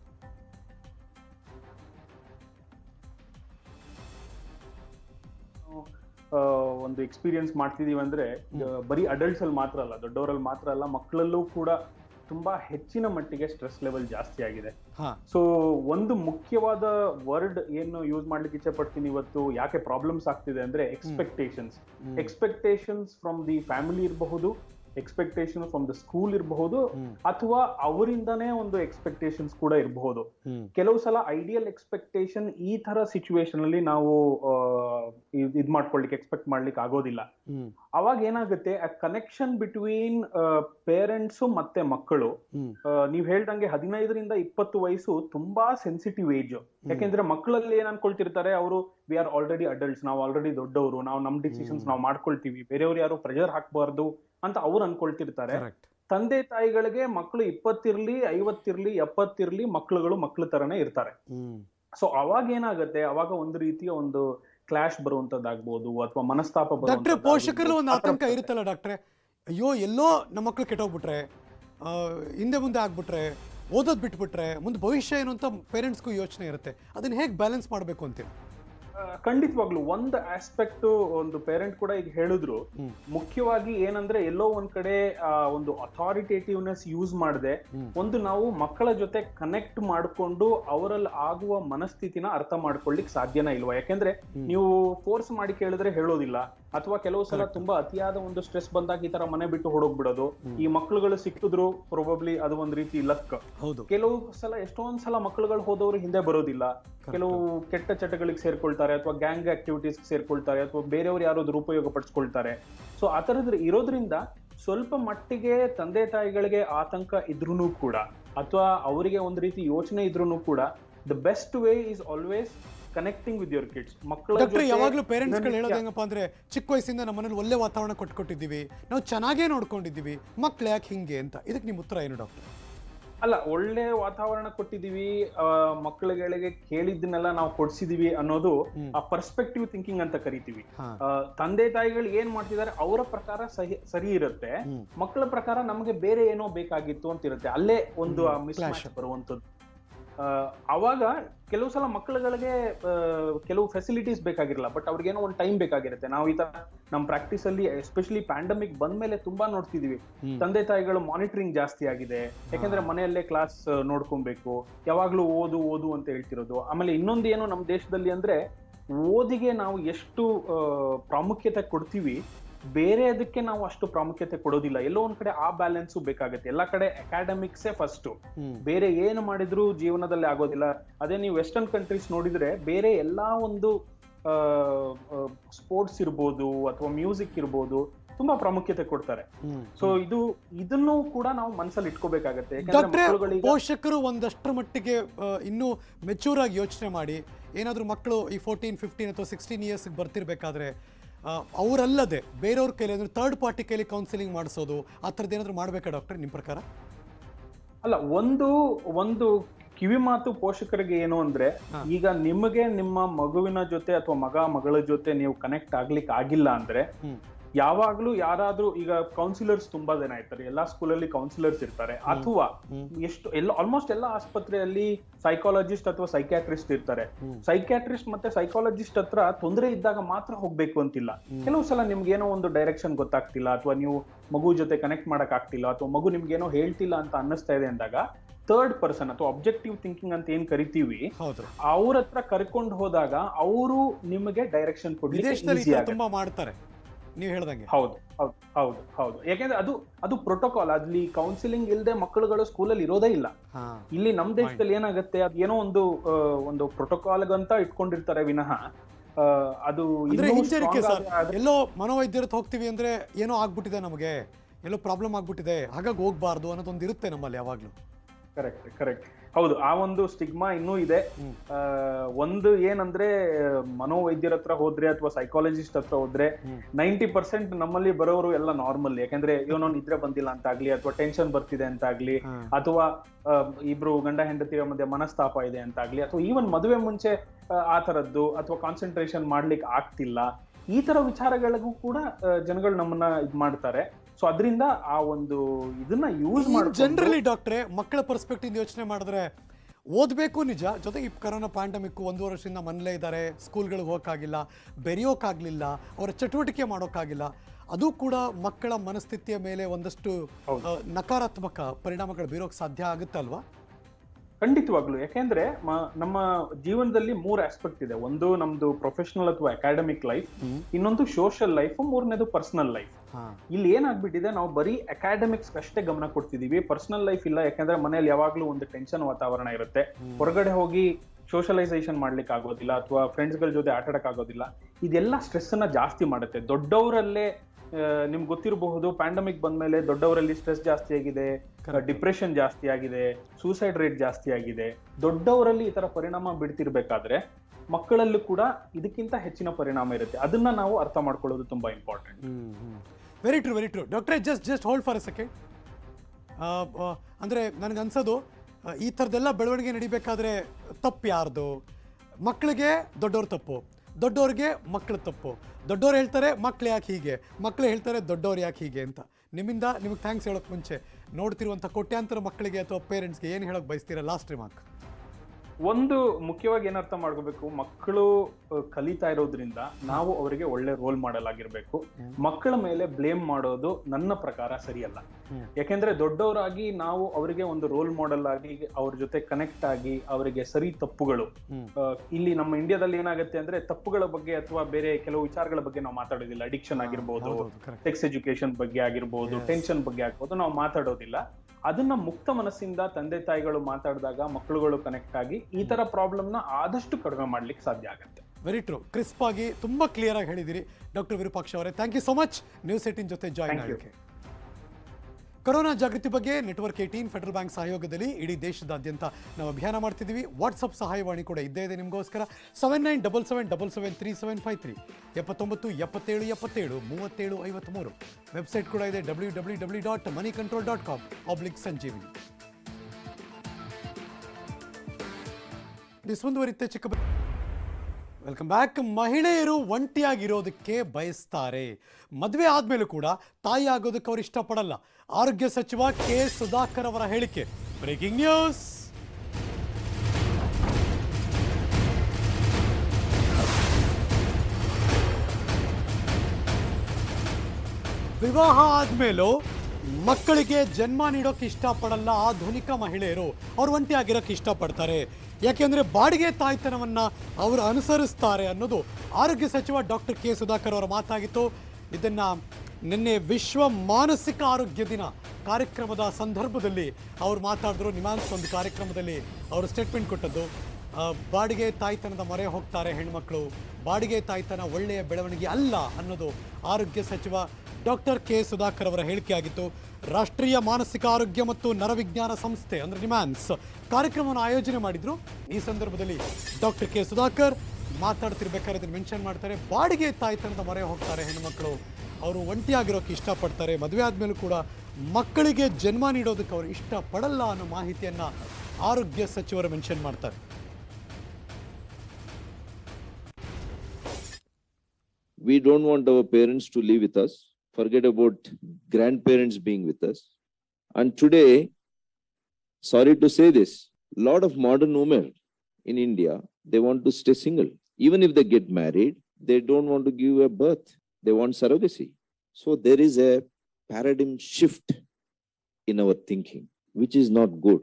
ಆ, ಒಂದು ಎಕ್ಸ್ಪೀರಿಯನ್ಸ್ ಮಾಡ್ತಿದೀವಿ ಅಂದ್ರೆ ಆ, ಬರೀ ಅಡಲ್ಟ್ಸ್ ಅಲ್ಲಿ ಮಾತ್ರ ಅಲ್ಲ ದೊಡ್ಡವರಲ್ಲಿ ಮಾತ್ರ ಅಲ್ಲ ಮಕ್ಕಳಲ್ಲೂ ಕೂಡ ತುಂಬಾ ಹೆಚ್ಚಿನ ಮಟ್ಟಿಗೆ ಸ್ಟ್ರೆಸ್ ಲೆವೆಲ್ ಜಾಸ್ತಿ ಆಗಿದೆ ಹಾಂ ಸೊ ಒಂದು ಮುಖ್ಯವಾದ ವರ್ಡ್ ಏನು ಯೂಸ್ ಮಾಡ್ಲಿಕ್ಕೆ ಇಚ್ಛೆ ಪಡ್ತೀನಿ ಇವತ್ತು ಯಾಕೆ ಪ್ರಾಬ್ಲಮ್ಸ್ ಆಗ್ತಿದೆ ಅಂದ್ರೆ expectations expectations from the family ಇರಬಹುದು ಎಕ್ಸ್ಪೆಕ್ಟೇಷನ್ ಫ್ರಮ್ ದ ಸ್ಕೂಲ್ ಇರಬಹುದು ಅಥವಾ ಅವರಿಂದನೇ ಒಂದು ಎಕ್ಸ್ಪೆಕ್ಟೇಷನ್ಸ್ ಕೂಡ ಇರಬಹುದು ಹ್ಮ್. ಕೆಲವು ಸಲ ಐಡಿಯಲ್ ಎಕ್ಸ್ಪೆಕ್ಟೇಷನ್ ಈ ತರ ಸಿಚುವೇಶನ್ ಅಲ್ಲಿ ನಾವು ಆ, ಇದ್- ಇದ್ ಮಾಡ್ಕೊಳ್ಲಿಕ್ಕೆ ಎಕ್ಸ್ಪೆಕ್ಟ್ ಮಾಡ್ಲಿಕ್ಕೆ ಆಗೋದಿಲ್ಲ ಹ್ಞೂ ಅವಾಗ ಏನಾಗುತ್ತೆ ಆ ಕನೆಕ್ಷನ್ ಬಿಟ್ವೀನ್ ಪೇರೆಂಟ್ಸ್ ಮತ್ತೆ ಮಕ್ಕಳು ಹ್ಞೂ ಆ, ನೀವ್ ಹೇಳ್ದಂಗೆ ಹದಿನೈದರಿಂದ ಇಪ್ಪತ್ತು ವಯಸ್ಸು ತುಂಬಾ ಸೆನ್ಸಿಟಿವ್ ಏಜ್ ಯಾಕೆಂದ್ರೆ ಮಕ್ಕಳಲ್ಲಿ ಏನ್ ಅನ್ಕೊಳ್ತಿರ್ತಾರೆ ಅವರು ವಿ ಆರ್ ಆಲ್ರೆಡಿ ಅಡಲ್ಟ್ಸ್ ನಾವು ಆಲ್ರೆಡಿ ದೊಡ್ಡವರು ನಾವು ನಮ್ ಡಿಸಿಷನ್ಸ್ ನಾವು ಮಾಡ್ಕೊಳ್ತೀವಿ ಬೇರೆಯವ್ರು ಯಾರು ಪ್ರೆಷರ್ ಹಾಕ್ಬಾರ್ದು ಅಂತ ಅವ್ರು ಅನ್ಕೊಳ್ತಿರ್ತಾರೆ ಕರೆಕ್ಟ್ ತಂದೆ ತಾಯಿಗಳಿಗೆ ಮಕ್ಕಳು ಇಪ್ಪತ್ತಿರ್ಲಿ ಐವತ್ತಿರ್ಲಿ ಎಪ್ಪತ್ತಿರ್ಲಿ ಮಕ್ಕಳುಗಳು ಮಕ್ಳ ತರನೇ ಇರ್ತಾರೆ ಹ್ಞೂ ಸೊ ಅವಾಗ ಏನಾಗುತ್ತೆ ಅವಾಗ ಒಂದು ರೀತಿಯ ಒಂದು ಕ್ಲಾಶ್ ಬರುವಂತದ್ದಾಗ್ಬೋದು ಅಥವಾ ಮನಸ್ತಾಪ ಡಾಕ್ಟ್ರೆ ಬರುವಂತದ್ದಾಗ್ಬೋದು. ಪೋಷಕರಲ್ಲಿ ಒಂದು ಆ ಥರ ಆತಂಕ ಇರುತ್ತಲ್ಲ ಡಾಕ್ಟ್ರೆ ಅಯ್ಯೋ ಎಲ್ಲೋ ನಮ್ಮ ಮಕ್ಕಳು ಕೆಟ್ಟೋಗ್ಬಿಟ್ರೆ ಆ, ಹಿಂದೆ ಮುಂದೆ ಆಗ್ಬಿಟ್ರೆ ಓದೋದು ಬಿಟ್ಬಿಟ್ರೆ ಮುಂದೆ ಭವಿಷ್ಯ ಏನು ಅಂತ ಪೇರೆಂಟ್ಸ್ಗೂ ಯೋಚನೆ ಇರುತ್ತೆ ಅದನ್ನ ಹೇಗೆ ಬ್ಯಾಲೆನ್ಸ್ ಮಾಡಬೇಕು ಅಂತೀವಿ ಆ, ಖಂಡಿತವಾಗ್ಲು ಒಂದು ಆಸ್ಪೆಕ್ಟ್ ಒಂದು ಪೇರೆಂಟ್ ಕೂಡ ಈಗ ಹೇಳಿದ್ರು ಮುಖ್ಯವಾಗಿ ಏನಂದ್ರೆ ಎಲ್ಲೋ ಒಂದ್ ಕಡೆ ಆ, ಒಂದು ಅಥಾರಿಟೇಟಿವ್ನೆಸ್ ಯೂಸ್ ಮಾಡದೆ ಒಂದು ನಾವು ಮಕ್ಕಳ ಜೊತೆ ಕನೆಕ್ಟ್ ಮಾಡ್ಕೊಂಡು ಅವರಲ್ಲಿ ಆಗುವ ಮನಸ್ಥಿತಿನ ಅರ್ಥ ಮಾಡ್ಕೊಳ್ಳಿಕ್ ಸಾಧ್ಯನೇ ಇಲ್ವಾ ಯಾಕೆಂದ್ರೆ ನೀವು ಫೋರ್ಸ್ ಮಾಡಿ ಕೇಳಿದ್ರೆ ಹೇಳೋದಿಲ್ಲ ಅಥವಾ ಕೆಲವು ಸಲ ತುಂಬಾ ಅತಿಯಾದ ಒಂದು ಸ್ಟ್ರೆಸ್ ಬಂದಾಗ ಈ ತರ ಮನೆ ಬಿಟ್ಟು ಹೊಡೋಗ್ಬಿಡೋದು ಈ ಮಕ್ಕಳುಗಳು ಸಿಕ್ಕಿದ್ರು ಪ್ರೊಬಬ್ಲಿ ಅದು ಒಂದ್ ರೀತಿ ಲಕ್ ಹೌದು ಕೆಲವು ಸಲ ಎಷ್ಟೊಂದ್ ಸಲ ಮಕ್ಕಳುಗಳು ಹೋದವರು ಹಿಂದೆ ಬರೋದಿಲ್ಲ ಕೆಲವು ಕೆಟ್ಟ ಚಟಗಳಿಗೆ ಸೇರ್ಕೊಳ್ತಾರೆ ಅಥವಾ ಗ್ಯಾಂಗ್ ಆಕ್ಟಿವಿಟೀಸ್ ಸೇರ್ಕೊಳ್ತಾರೆ ಅಥವಾ ಬೇರೆಯವರು ಯಾರೋ ದುರುಪಯೋಗ ಪಡಿಸ್ಕೊಳ್ತಾರೆ ಸೊ ಆ ತರದ್ ಇರೋದ್ರಿಂದ ಸ್ವಲ್ಪ ಮಟ್ಟಿಗೆ ತಂದೆ ತಾಯಿಗಳಿಗೆ ಆತಂಕ ಇದ್ರೂ ಕೂಡ ಅಥವಾ ಅವರಿಗೆ ಒಂದು ರೀತಿ ಯೋಚನೆ ಇದ್ರೂ ಕೂಡ the best way is always connecting with your kids ಮಕ್ಕಳ ಡಾಕ್ಟರ್ ಜೊತೆ ಯಾವಾಗಲೂ ಪೇರೆಂಟ್ಸ್ಗಳು ದಿನನಿತ್ಯ- ಹೇಳೋದು ಹೆಂಗಪ್ಪ ಅಂದ್ರೆ ಚಿಕ್ಕ ವಯಸ್ಸಿಂದ ನಮ್ಮ ಮನೇಲಿ ಒಳ್ಳೆ ವಾತಾವರಣ ಕೊಟ್ಕೊಟ್ಟಿದ್ದೀವಿ ನಾವು ಚೆನ್ನಾಗೇ ನೋಡ್ಕೊಂಡಿದ್ದೀವಿ ಮಕ್ಳು ಯಾಕೆ ಹಿಂಗೆ ಅಂತ ಇದಕ್ಕೆ ನಿಮ್ಮ ಉತ್ತರ ಏನು ಡಾಕ್ಟರ್ ಅಲ್ಲ ಒಳ್ಳೆ ವಾತಾವರಣ ಕೊಟ್ಟಿದೀವಿ ಆ, ಮಕ್ಕಳುಗಳಿಗೆ ಕೇಳಿದ್ದನ್ನೆಲ್ಲ ನಾವು ಕೊಡ್ಸಿದೀವಿ ಅನ್ನೋದು ಆ ಪರ್ಸ್ಪೆಕ್ಟಿವ್ ಥಿಂಕಿಂಗ್ ಅಂತ ಕರಿತೀವಿ ಹಾ. ಆ, ತಂದೆ ತಾಯಿಗಳು ಏನ್ ಮಾಡ್ತಿದ್ದಾರೆ ಅವರ ಪ್ರಕಾರ ಸಹಿ ಸರಿ ಇರುತ್ತೆ ಮಕ್ಕಳ ಪ್ರಕಾರ ನಮಗೆ ಬೇರೆ ಏನೋ ಬೇಕಾಗಿತ್ತು ಅಂತ ಇರುತ್ತೆ ಅಲ್ಲೇ ಒಂದು ಮಿಸ್ ಬರುವಂತದ್ದು ಆ, ಅವಾಗ ಕೆಲವು ಸಲ ಮಕ್ಕಳುಗಳಿಗೆ ಆ, ಕೆಲವು ಫೆಸಿಲಿಟೀಸ್ ಬೇಕಾಗಿರಲ್ಲ ಬಟ್ ಅವ್ರಿಗೇನೋ ಒಂದು ಟೈಮ್ ಬೇಕಾಗಿರುತ್ತೆ ನಾವು ಈ ತರ ನಮ್ಮ ಪ್ರಾಕ್ಟೀಸ್ ಅಲ್ಲಿ ಎಸ್ಪೆಷಲಿ ಪ್ಯಾಂಡಮಿಕ್ ಬಂದ್ಮೇಲೆ ತುಂಬಾ ನೋಡ್ತಿದೀವಿ ತಂದೆ ತಾಯಿಗಳು ಮಾನಿಟರಿಂಗ್ ಜಾಸ್ತಿ ಆಗಿದೆ ಯಾಕಂದ್ರೆ ಮನೆಯಲ್ಲೇ ಕ್ಲಾಸ್ ನೋಡ್ಕೊಬೇಕು ಯಾವಾಗ್ಲೂ ಓದು ಓದು ಅಂತ ಹೇಳ್ತಿರೋದು ಆಮೇಲೆ ಇನ್ನೊಂದು ಏನು ನಮ್ಮ ದೇಶದಲ್ಲಿ ಅಂದ್ರೆ ಓದಿಗೆ ನಾವು ಎಷ್ಟು ಆ, ಪ್ರಾಮುಖ್ಯತೆ ಕೊಡ್ತೀವಿ ಬೇರೆ ಅದಕ್ಕೆ ನಾವು ಅಷ್ಟು ಪ್ರಾಮುಖ್ಯತೆ ಕೊಡೋದಿಲ್ಲ ಎಲ್ಲೋ ಒಂದ್ ಕಡೆ ಆ ಬ್ಯಾಲೆನ್ಸು ಬೇಕಾಗುತ್ತೆ ಎಲ್ಲಾ ಕಡೆ ಅಕಾಡೆಮಿಕ್ಸೇ ಫಸ್ಟ್ ಬೇರೆ ಏನು ಮಾಡಿದ್ರು ಜೀವನದಲ್ಲಿ ಆಗೋದಿಲ್ಲ ಅದೇ ನೀವು ವೆಸ್ಟರ್ನ್ ಕಂಟ್ರೀಸ್ ನೋಡಿದ್ರೆ ಬೇರೆ ಎಲ್ಲಾ ಒಂದು ಸ್ಪೋರ್ಟ್ಸ್ ಇರ್ಬೋದು ಅಥವಾ ಮ್ಯೂಸಿಕ್ ಇರ್ಬೋದು ತುಂಬಾ ಪ್ರಾಮುಖ್ಯತೆ ಕೊಡ್ತಾರೆ ಸೊ ಇದು ಇದನ್ನು ಕೂಡ ನಾವು ಮನಸ್ಸಲ್ಲಿ ಇಟ್ಕೋಬೇಕಾಗತ್ತೆ ಯಾಕಂದ್ರೆ ಡಾಕ್ಟ್ರೆ ಮಕ್ಕಳುಗಳಿಗೆ ಪೋಷಕರು ಒಂದಷ್ಟರ ಮಟ್ಟಿಗೆ ಆ, ಇನ್ನೂ ಮೆಚೂರ್ ಆಗಿ ಯೋಚನೆ ಮಾಡಿ ಏನಾದರೂ ಮಕ್ಕಳು ಈ ಫೋರ್ಟೀನ್ ಫಿಫ್ಟೀನ್ ಅಥವಾ ಸಿಕ್ಸ್ಟೀನ್ ಇಯರ್ಸ್ಗೆ ಬರ್ತಿರ್ಬೇಕಾದ್ರೆ ಆ, ಅವರಲ್ಲದೆ ಬೇರೆಯವ್ರ ಕೈಲಿ ಅಂದ್ರೆ ಥರ್ಡ್ ಪಾರ್ಟಿ ಕೈಲಿ ಕೌನ್ಸಿಲಿಂಗ್ ಮಾಡಿಸೋದು ಆ ಥರದ್ದು ಏನಾದರೂ ಮಾಡಬೇಕಾ ಡಾಕ್ಟರ್ ನಿಮ್ಮ ಪ್ರಕಾರ ಅಲ್ಲ ಒಂದು ಒಂದು ಕಿವಿ ಮಾತು ಪೋಷಕರಿಗೆ ಏನು ಅಂದ್ರೆ ಈಗ ನಿಮಗೆ ನಿಮ್ಮ ಮಗುವಿನ ಜೊತೆ ಅಥವಾ ಮಗ ಮಗಳ ಜೊತೆ ನೀವು ಕನೆಕ್ಟ್ ಆಗ್ಲಿಕ್ಕೆ ಆಗಿಲ್ಲ ಅಂದ್ರೆ ಯಾವಾಗ್ಲೂ ಯಾರಾದ್ರೂ ಈಗ ಕೌನ್ಸಿಲರ್ಸ್ ತುಂಬಾ ಜನ ಇರ್ತಾರೆ ಎಲ್ಲಾ ಸ್ಕೂಲಲ್ಲಿ ಕೌನ್ಸಿಲರ್ಸ್ ಇರ್ತಾರೆ ಅಥವಾ ಎಷ್ಟು ಎಲ್ಲ ಆಲ್ಮೋಸ್ಟ್ ಎಲ್ಲ ಆಸ್ಪತ್ರೆಯಲ್ಲಿ ಸೈಕಾಲಜಿಸ್ಟ್ ಅಥವಾ ಸೈಕ್ಯಾಟ್ರಿಸ್ಟ್ ಇರ್ತಾರೆ ಸೈಕ್ಯಾಟ್ರಿಸ್ಟ್ ಮತ್ತೆ ಸೈಕಾಲಜಿಸ್ಟ್ ಹತ್ರ ತೊಂದರೆ ಇದ್ದಾಗ ಮಾತ್ರ ಹೋಗ್ಬೇಕು ಅಂತಿಲ್ಲ ಕೆಲವು ಸಲ ನಿಮ್ಗೆ ಏನೋ ಒಂದು ಡೈರೆಕ್ಷನ್ ಗೊತ್ತಾಗ್ತಿಲ್ಲ ಅಥವಾ ನೀವು ಮಗು ಜೊತೆ ಕನೆಕ್ಟ್ ಮಾಡಕ್ ಆಗ್ತಿಲ್ಲ ಅಥವಾ ಮಗು ನಿಮ್ಗೆ ಏನೋ ಹೇಳ್ತಿಲ್ಲ ಅಂತ ಅನ್ನಿಸ್ತಾ ಇದೆ ಅಂದಾಗ ಥರ್ಡ್ ಪರ್ಸನ್ ಅಥವಾ ಅಬ್ಜೆಕ್ಟಿವ್ ಥಿಂಕಿಂಗ್ ಅಂತ ಏನ್ ಕರಿತೀವಿ ಹೌದು ಅವ್ರ ಹತ್ರ ಕರ್ಕೊಂಡು ಹೋದಾಗ ಅವರು ನಿಮಗೆ ಡೈರೆಕ್ಷನ್ ಕೊಡ್ಲಿಕ್ಕೆ ವಿದೇಶದಲ್ಲಿ ಈ ಈಸಿ ಥರ ಆಗುತ್ತೆ ತುಂಬಾ ಮಾಡ್ತಾರೆ ನೀವು ಹೇಳ್ದಂಗೆ ಹೌದು ಹೌದು ಹೌದು ಹೌದು ಯಾಕೆಂದ್ರೆ ಅದು ಅದು ಪ್ರೋಟೋಕಾಲ್ ಅಲ್ಲಿ ಕೌನ್ಸಿಲಿಂಗ್ ಇಲ್ಲದೆ ಮಕ್ಕಳುಗಳು ಸ್ಕೂಲಲ್ಲಿ ಇರೋದೇ ಇಲ್ಲ ಹಾ ಇಲ್ಲಿ ನಮ್ ದೇಶದಲ್ಲಿ ಏನಾಗುತ್ತೆ ಅದು ಏನೋ ಒಂದು ಆ, ಒಂದು ಪ್ರೋಟೋಕಾಲ್ ಅಂತ ಇಟ್ಕೊಂಡಿರ್ತಾರೆ ವಿನಃ ಆ, ಅದು ಅಂದ್ರೆ ಇನ್ನೂ ಹಿಂಜರಿಕೆ strong ಸರ್ ಆಗಿ ಆದ್ರೆ- ಎಲ್ಲೋ ಮನೋವೈದ್ಯರ ಹತ್ರ ಹೋಗ್ತೀವಿ ಅಂದ್ರೆ ಏನೋ ಆಗ್ಬಿಟ್ಟಿದೆ ನಮಗೆ ಎಲ್ಲೋ ಪ್ರಾಬ್ಲಮ್ ಆಗ್ಬಿಟ್ಟಿದೆ ಹಾಗಾಗಿ ಹೋಗ್ಬಾರ್ದು ಅನ್ನೋದೊಂದು ಇರುತ್ತೆ ನಮ್ಮಲ್ಲಿ ಯಾವಾಗ್ಲೂ ಕರೆಕ್ಟ್ ಕರೆಕ್ಟ್ ಹೌದು ಆ ಒಂದು ಸ್ಟಿಗ್ಮಾ ಇನ್ನೂ ಇದೆ ಆ, ಒಂದು ಏನಂದ್ರೆ ಮನೋವೈದ್ಯರ ಹತ್ರ ಹೋದ್ರೆ ಅಥವಾ ಸೈಕಾಲಜಿಸ್ಟ್ ಹತ್ರ ಹೋದ್ರೆ ನೈಂಟಿ ಪರ್ಸೆಂಟ್ ನಮ್ಮಲ್ಲಿ ಬರೋರು ಎಲ್ಲ ನಾರ್ಮಲ್ ಯಾಕಂದ್ರೆ ಇವನೋ ನಿದ್ರೆ ಬಂದಿಲ್ಲ ಅಂತ ಆಗ್ಲಿ ಅಥವಾ ಟೆನ್ಷನ್ ಬರ್ತಿದೆ ಅಂತ ಆಗ್ಲಿ ಅಥವಾ ಆ, ಇಬ್ರು ಗಂಡ ಹೆಂಡತಿಯ ಮಧ್ಯೆ ಮನಸ್ತಾಪ ಇದೆ ಅಂತ ಆಗ್ಲಿ ಅಥವಾ ಈವನ್ ಮದುವೆ ಮುಂಚೆ ಆ, ಆ ತರದ್ದು ಅಥವಾ ಕಾನ್ಸಂಟ್ರೇಷನ್ ಮಾಡ್ಲಿಕ್ಕೆ ಆಗ್ತಿಲ್ಲ ಈ ತರ ವಿಚಾರಗಳಿಗೂ ಕೂಡ ಆ, ಜನಗಳು ನಮ್ಮನ್ನ ಇದ್ ಮಾಡ್ತಾರೆ ಸೊ ಅದರಿಂದ ಆ ಒಂದು ಇದನ್ನ ಯೂಸ್ ಮಾಡಿ ಜನರಲಿ ಡಾಕ್ಟ್ರೆ ಮಕ್ಕಳ ಪರ್ಸ್ಪೆಕ್ಟಿವ್ ಯೋಚನೆ ಮಾಡಿದ್ರೆ ಓದಬೇಕು ನಿಜ ಜೊತೆಗೆ ಈ ಕರೋನಾ ಪ್ಯಾಂಡಮಿಕ್ ಒಂದೂವರೆ ವರ್ಷದಿಂದ ಮನೇಲೇ ಇದ್ದಾರೆ ಸ್ಕೂಲ್ಗಳಿಗೆ ಹೋಗೋಕ್ಕಾಗಿಲ್ಲ ಬೆರೆಯೋಕ್ಕಾಗಲಿಲ್ಲ ಅವರ ಚಟುವಟಿಕೆ ಮಾಡೋಕ್ಕಾಗಿಲ್ಲ ಅದು ಕೂಡ ಮಕ್ಕಳ ಮನಸ್ಥಿತಿಯ ಮೇಲೆ ಒಂದಷ್ಟು ಆ, ನಕಾರಾತ್ಮಕ ಪರಿಣಾಮಗಳು ಬೀರೋಕ್ಕೆ ಸಾಧ್ಯ ಆಗುತ್ತಲ್ವಾ ಖಂಡಿತವಾಗ್ಲು ಯಾಕೆಂದ್ರೆ ಮ- ನಮ್ಮ ಜೀವನದಲ್ಲಿ ಮೂರ್ ಆಸ್ಪೆಕ್ಟ್ ಇದೆ ಒಂದು ನಮ್ದು ಪ್ರೊಫೆಷನಲ್ ಅಥವಾ ಅಕಾಡೆಮಿಕ್ ಲೈಫ್ ಇನ್ನೊಂದು ಸೋಷಿಯಲ್ ಲೈಫ್ ಮೂರನೇದು ಪರ್ಸನಲ್ ಲೈಫ್ ಹಾ ಇಲ್ಲಿ ಏನಾಗ್ಬಿಟ್ಟಿದೆ ನಾವು ಬರೀ ಅಕಾಡೆಮಿಕ್ಸ್ ಅಷ್ಟೇ ಗಮನ ಕೊಡ್ತಿದೀವಿ ಪರ್ಸನಲ್ ಲೈಫ್ ಇಲ್ಲ ಯಾಕಂದ್ರೆ ಮನೇಲಿ ಯಾವಾಗ್ಲೂ ಒಂದು ಟೆನ್ಷನ್ ವಾತಾವರಣ ಇರುತ್ತೆ ಹೊರಗಡೆ ಹೋಗಿ ಸೋಷಲೈಸೇಷನ್ ಮಾಡ್ಲಿಕ್ಕೆ ಆಗೋದಿಲ್ಲ ಅಥವಾ ಫ್ರೆಂಡ್ಸ್ ಗಳ ಜೊತೆ ಆಟ ಆಡಕ್ ಆಗೋದಿಲ್ಲ ಇದೆಲ್ಲ ಸ್ಟ್ರೆಸ್ ಅನ್ನ ಜಾಸ್ತಿ ಮಾಡುತ್ತೆ ದೊಡ್ಡವರಲ್ಲೇ ಆ, ನಿಮ್ಗೆ ಗೊತ್ತಿರಬಹುದು ಪ್ಯಾಂಡಮಿಕ್ ಬಂದ್ಮೇಲೆ ದೊಡ್ಡವರಲ್ಲಿ ಸ್ಟ್ರೆಸ್ ಜಾಸ್ತಿ ಆಗಿದೆ ಡಿಪ್ರೆಷನ್ ಜಾಸ್ತಿ ಆಗಿದೆ ಸೂಸೈಡ್ ರೇಟ್ ಜಾಸ್ತಿ ಆಗಿದೆ ದೊಡ್ಡವರಲ್ಲಿ ಈ ತರ ಪರಿಣಾಮ ಬೀಳ್ತಿರ್ಬೇಕಾದ್ರೆ ಮಕ್ಕಳಲ್ಲೂ ಕೂಡ ಇದಕ್ಕಿಂತ ಹೆಚ್ಚಿನ ಪರಿಣಾಮ ಇರುತ್ತೆ ಅದನ್ನ ನಾವು ಅರ್ಥ ಮಾಡ್ಕೊಳ್ಳೋದು ತುಂಬಾ important very true very true ಡಾಕ್ಟ್ರೆ just just hold for a second ಅಂದರೆ ನನಗೆ ಅನ್ಸೋದು ಆ, ಈ ಥರದ್ದೆಲ್ಲ ಬೆಳವಣಿಗೆ ನಡಿಬೇಕಾದ್ರೆ ತಪ್ಪು ಯಾರ್ದು ಮಕ್ಕಳಿಗೆ ದೊಡ್ಡವ್ರ ತಪ್ಪು ದೊಡ್ಡವ್ರಿಗೆ ಮಕ್ಕಳ ತಪ್ಪು ದೊಡ್ಡವ್ರು ಹೇಳ್ತಾರೆ ಮಕ್ಳು ಯಾಕೆ ಹೀಗೆ ಮಕ್ಳು ಹೇಳ್ತಾರೆ ದೊಡ್ಡವ್ರು ಯಾಕೆ ಹೀಗೆ ಅಂತ ನಿಮ್ಮಿಂದ ನಿಮಗೆ ಥ್ಯಾಂಕ್ಸ್ ಹೇಳೋಕ್ಕೆ ಮುಂಚೆ ನೋಡ್ತಿರುವಂಥ ಕೋಟ್ಯಾಂತರ ಮಕ್ಕಳಿಗೆ ಅಥವಾ ಪೇರೆಂಟ್ಸ್ಗೆ ಏನು ಹೇಳೋಕ್ಕೆ ಬಯಸ್ತೀರಾ ಲಾಸ್ಟ್ ರಿಮಾರ್ಕ್ ಒಂದು ಮುಖ್ಯವಾಗಿ ಏನರ್ಥ ಮಾಡ್ಕೋಬೇಕು ಮಕ್ಕಳು ಅಹ್, ಕಲಿತಾ ಇರೋದ್ರಿಂದ ನಾವು ಅವರಿಗೆ ಒಳ್ಳೆ ರೋಲ್ ಮಾಡೆಲ್ ಆಗಿರ್ಬೇಕು ಮಕ್ಕಳ ಮೇಲೆ ಬ್ಲೇಮ್ ಮಾಡೋದು ನನ್ನ ಪ್ರಕಾರ ಸರಿಯಲ್ಲ ಹ್ಮ್. ಯಾಕೆಂದ್ರೆ ದೊಡ್ಡವರಾಗಿ ನಾವು ಅವರಿಗೆ ಒಂದು ರೋಲ್ ಮಾಡೆಲ್ ಆಗಿ ಅವ್ರ ಜೊತೆ ಕನೆಕ್ಟ್ ಆಗಿ ಅವರಿಗೆ ಸರಿ ತಪ್ಪುಗಳು ಹ್ಮ್. ಅಹ್, ಇಲ್ಲಿ ನಮ್ಮ ಇಂಡಿಯಾದಲ್ಲಿ ಏನಾಗುತ್ತೆ ಅಂದ್ರೆ ತಪ್ಪುಗಳ ಬಗ್ಗೆ ಅಥವಾ ಬೇರೆ ಕೆಲವು ವಿಚಾರಗಳ ಬಗ್ಗೆ ನಾವು ಮಾತಾಡೋದಿಲ್ಲ ಅಡಿಕ್ಷನ್ ಆಗಿರ್ಬೋದು ಹೌದೌದು, correct. ಸೆಕ್ಸ್ ಎಜುಕೇಶನ್ ಬಗ್ಗೆ ಆಗಿರ್ಬೋದು ಟೆನ್ಷನ್ ಬಗ್ಗೆ ಆಗ್ಬೋದು ನಾವು ಮಾತಾಡೋದಿಲ್ಲ ಅದನ್ನ ಮುಕ್ತ ಮನಸ್ಸಿಂದ ತಂದೆ ತಾಯಿಗಳು ಮಾತಾಡಿದಾಗ ಮಕ್ಕಳುಗಳು ಕನೆಕ್ಟ್ ಆಗಿ ಈ ತರ ಪ್ರಾಬ್ಲಮ್ ನ ಆದಷ್ಟು ಕಡಿಮೆ ಮಾಡ್ಲಿಕ್ಕೆ ಸಾಧ್ಯ ಆಗುತ್ತೆ ವೆರಿ ಟ್ರೂ ಕ್ರಿಸ್ಪ್ ಆಗಿ ತುಂಬಾ ಕ್ಲಿಯರ್ ಆಗಿ ಹೇಳಿದಿರಿ ಡಾಕ್ಟರ್ ವಿರೂಪಾಕ್ಷ ಅವರೇ thank you so much news eighteen ಜೊತೆ ಜಾಯಿನ್ Thank you. ಆಗೋಕ್ಕೆ ಕೊರೋನಾ ಜಾಗೃತಿ ಬಗ್ಗೆ ನೆಟ್ವರ್ಕ್ ಏಟೀನ್ ಫೆಡರಲ್ ಬ್ಯಾಂಕ್ ಸಹಯೋಗದಲ್ಲಿ ಇಡೀ ದೇಶದಾದ್ಯಂತ ನಾವು ಅಭಿಯಾನ ಮಾಡ್ತಿದ್ದೀವಿ ವಾಟ್ಸಪ್ ಸಹಾಯವಾಣಿ ಕೂಡ ಇದ್ದೇ ಇದೆ ನಿಮಗೋಸ್ಕರ seven nine double seven double seven three seven five three ಎಪ್ಪತ್ತೊಂಬತ್ತು ಎಪ್ಪತ್ತೇಳು ಎಪ್ಪತ್ತೇಳು ಮೂವತ್ತೇಳು ಐವತ್ತ್ಮೂರು ವೆಬ್ಸೈಟ್ ಕೂಡ ಇದೆ W W W dot money control dot com oblique Sanjeevini news ಮುಂದುವರಿತೆ ಚಿಕ್ಕ ವೆಲ್ಕಮ್ ಬ್ಯಾಕ್ ಮಹಿಳೆಯರು ಒಂಟಿಯಾಗಿರೋದಕ್ಕೆ ಬಯಸ್ತಾರೆ ಮದುವೆ ಆದ್ಮೇಲೂ ಕೂಡ ತಾಯಿ ಆಗೋದಕ್ಕೆ ಅವ್ರು ಇಷ್ಟಪಡಲ್ಲ ಆರೋಗ್ಯ ಸಚಿವ ಕೆ ಸುಧಾಕರ್ ಅವರ ಹೇಳಿಕೆ ಬ್ರೇಕಿಂಗ್ ನ್ಯೂಸ್ ವಿವಾಹ ಆದ್ಮೇಲೂ ಮಕ್ಕಳಿಗೆ ಜನ್ಮ ನೀಡೋಕೆ ಇಷ್ಟಪಡಲ್ಲ ಆಧುನಿಕ ಮಹಿಳೆಯರು ಅವ್ರು ಒಂಟಿಯಾಗಿರೋಕೆ ಇಷ್ಟಪಡ್ತಾರೆ ಯಾಕೆಂದ್ರೆ ಬಾಡಿಗೆ ತಾಯ್ತನವನ್ನ ಅವರು ಅನುಸರಿಸ್ತಾರೆ ಅನ್ನೋದು ಆರೋಗ್ಯ ಸಚಿವ ಡಾಕ್ಟರ್ ಕೆ ಸುಧಾಕರ್ ಅವರ ಮಾತಾಗಿತ್ತು ಇದನ್ನ ನಿನ್ನೆ ವಿಶ್ವ ಮಾನಸಿಕ ಆರೋಗ್ಯ ದಿನ ಕಾರ್ಯಕ್ರಮದ ಸಂದರ್ಭದಲ್ಲಿ ಅವರು ಮಾತಾಡಿದ್ರು ನಿಮಾನ್ಸ್ ಒಂದು ಕಾರ್ಯಕ್ರಮದಲ್ಲಿ ಅವರು ಸ್ಟೇಟ್ಮೆಂಟ್ ಕೊಟ್ಟದ್ದು ಆ, ಬಾಡಿಗೆ ತಾಯ್ತನದ ಮೊರೆ ಹೋಗ್ತಾರೆ ಹೆಣ್ಮಕ್ಳು ಬಾಡಿಗೆ ತಾಯ್ತನ ಒಳ್ಳೆಯ ಬೆಳವಣಿಗೆ ಅಲ್ಲ ಅನ್ನೋದು ಆರೋಗ್ಯ ಸಚಿವ ಡಾಕ್ಟರ್ ಕೆ ಸುಧಾಕರ್ ಅವರ ಹೇಳಿಕೆ ಆಗಿತ್ತು ರಾಷ್ಟ್ರೀಯ ಮಾನಸಿಕ ಆರೋಗ್ಯ ಮತ್ತು ನರವಿಜ್ಞಾನ ಸಂಸ್ಥೆ ಅಂದ್ರೆ ನಿಮ್ಯಾನ್ಸ್ ಕಾರ್ಯಕ್ರಮವನ್ನು ಆಯೋಜನೆ ಮಾಡಿದ್ರು ಈ ಸಂದರ್ಭದಲ್ಲಿ ಡಾಕ್ಟರ್ ಕೆ ಸುಧಾಕರ್ ಮಾತಾಡ್ತಿರ್ಬೇಕಾದ್ರೆ ಇದನ್ನು ಮೆನ್ಷನ್ ಮಾಡ್ತಾರೆ ಬಾಡಿಗೆ ತಾಯ್ತನದ ಮೊರೆ ಹೋಗ್ತಾರೆ ಹೆಣ್ಮಕ್ಳು ಅವರು ಒಂಟಿಯಾಗಿರೋಕೆ ಇಷ್ಟಪಡ್ತಾರೆ ಮದುವೆ ಆದ್ಮೇಲೂ ಕೂಡ ಮಕ್ಕಳಿಗೆ ಜನ್ಮ ನೀಡೋದಕ್ಕೆ ಅವರು ಇಷ್ಟಪಡಲ್ಲ ಅನ್ನೋ ಮಾಹಿತಿಯನ್ನ ಆರೋಗ್ಯ ಸಚಿವರು ಮೆನ್ಷನ್ ಮಾಡ್ತಾರೆ we don't want our parents to live with us, forget about grandparents being with us. And today, sorry to say this, lot of modern women in India, they want to stay single. Even if they get married, they don't want to give a birth. They want surrogacy. So there is a paradigm shift in our thinking, which is not good.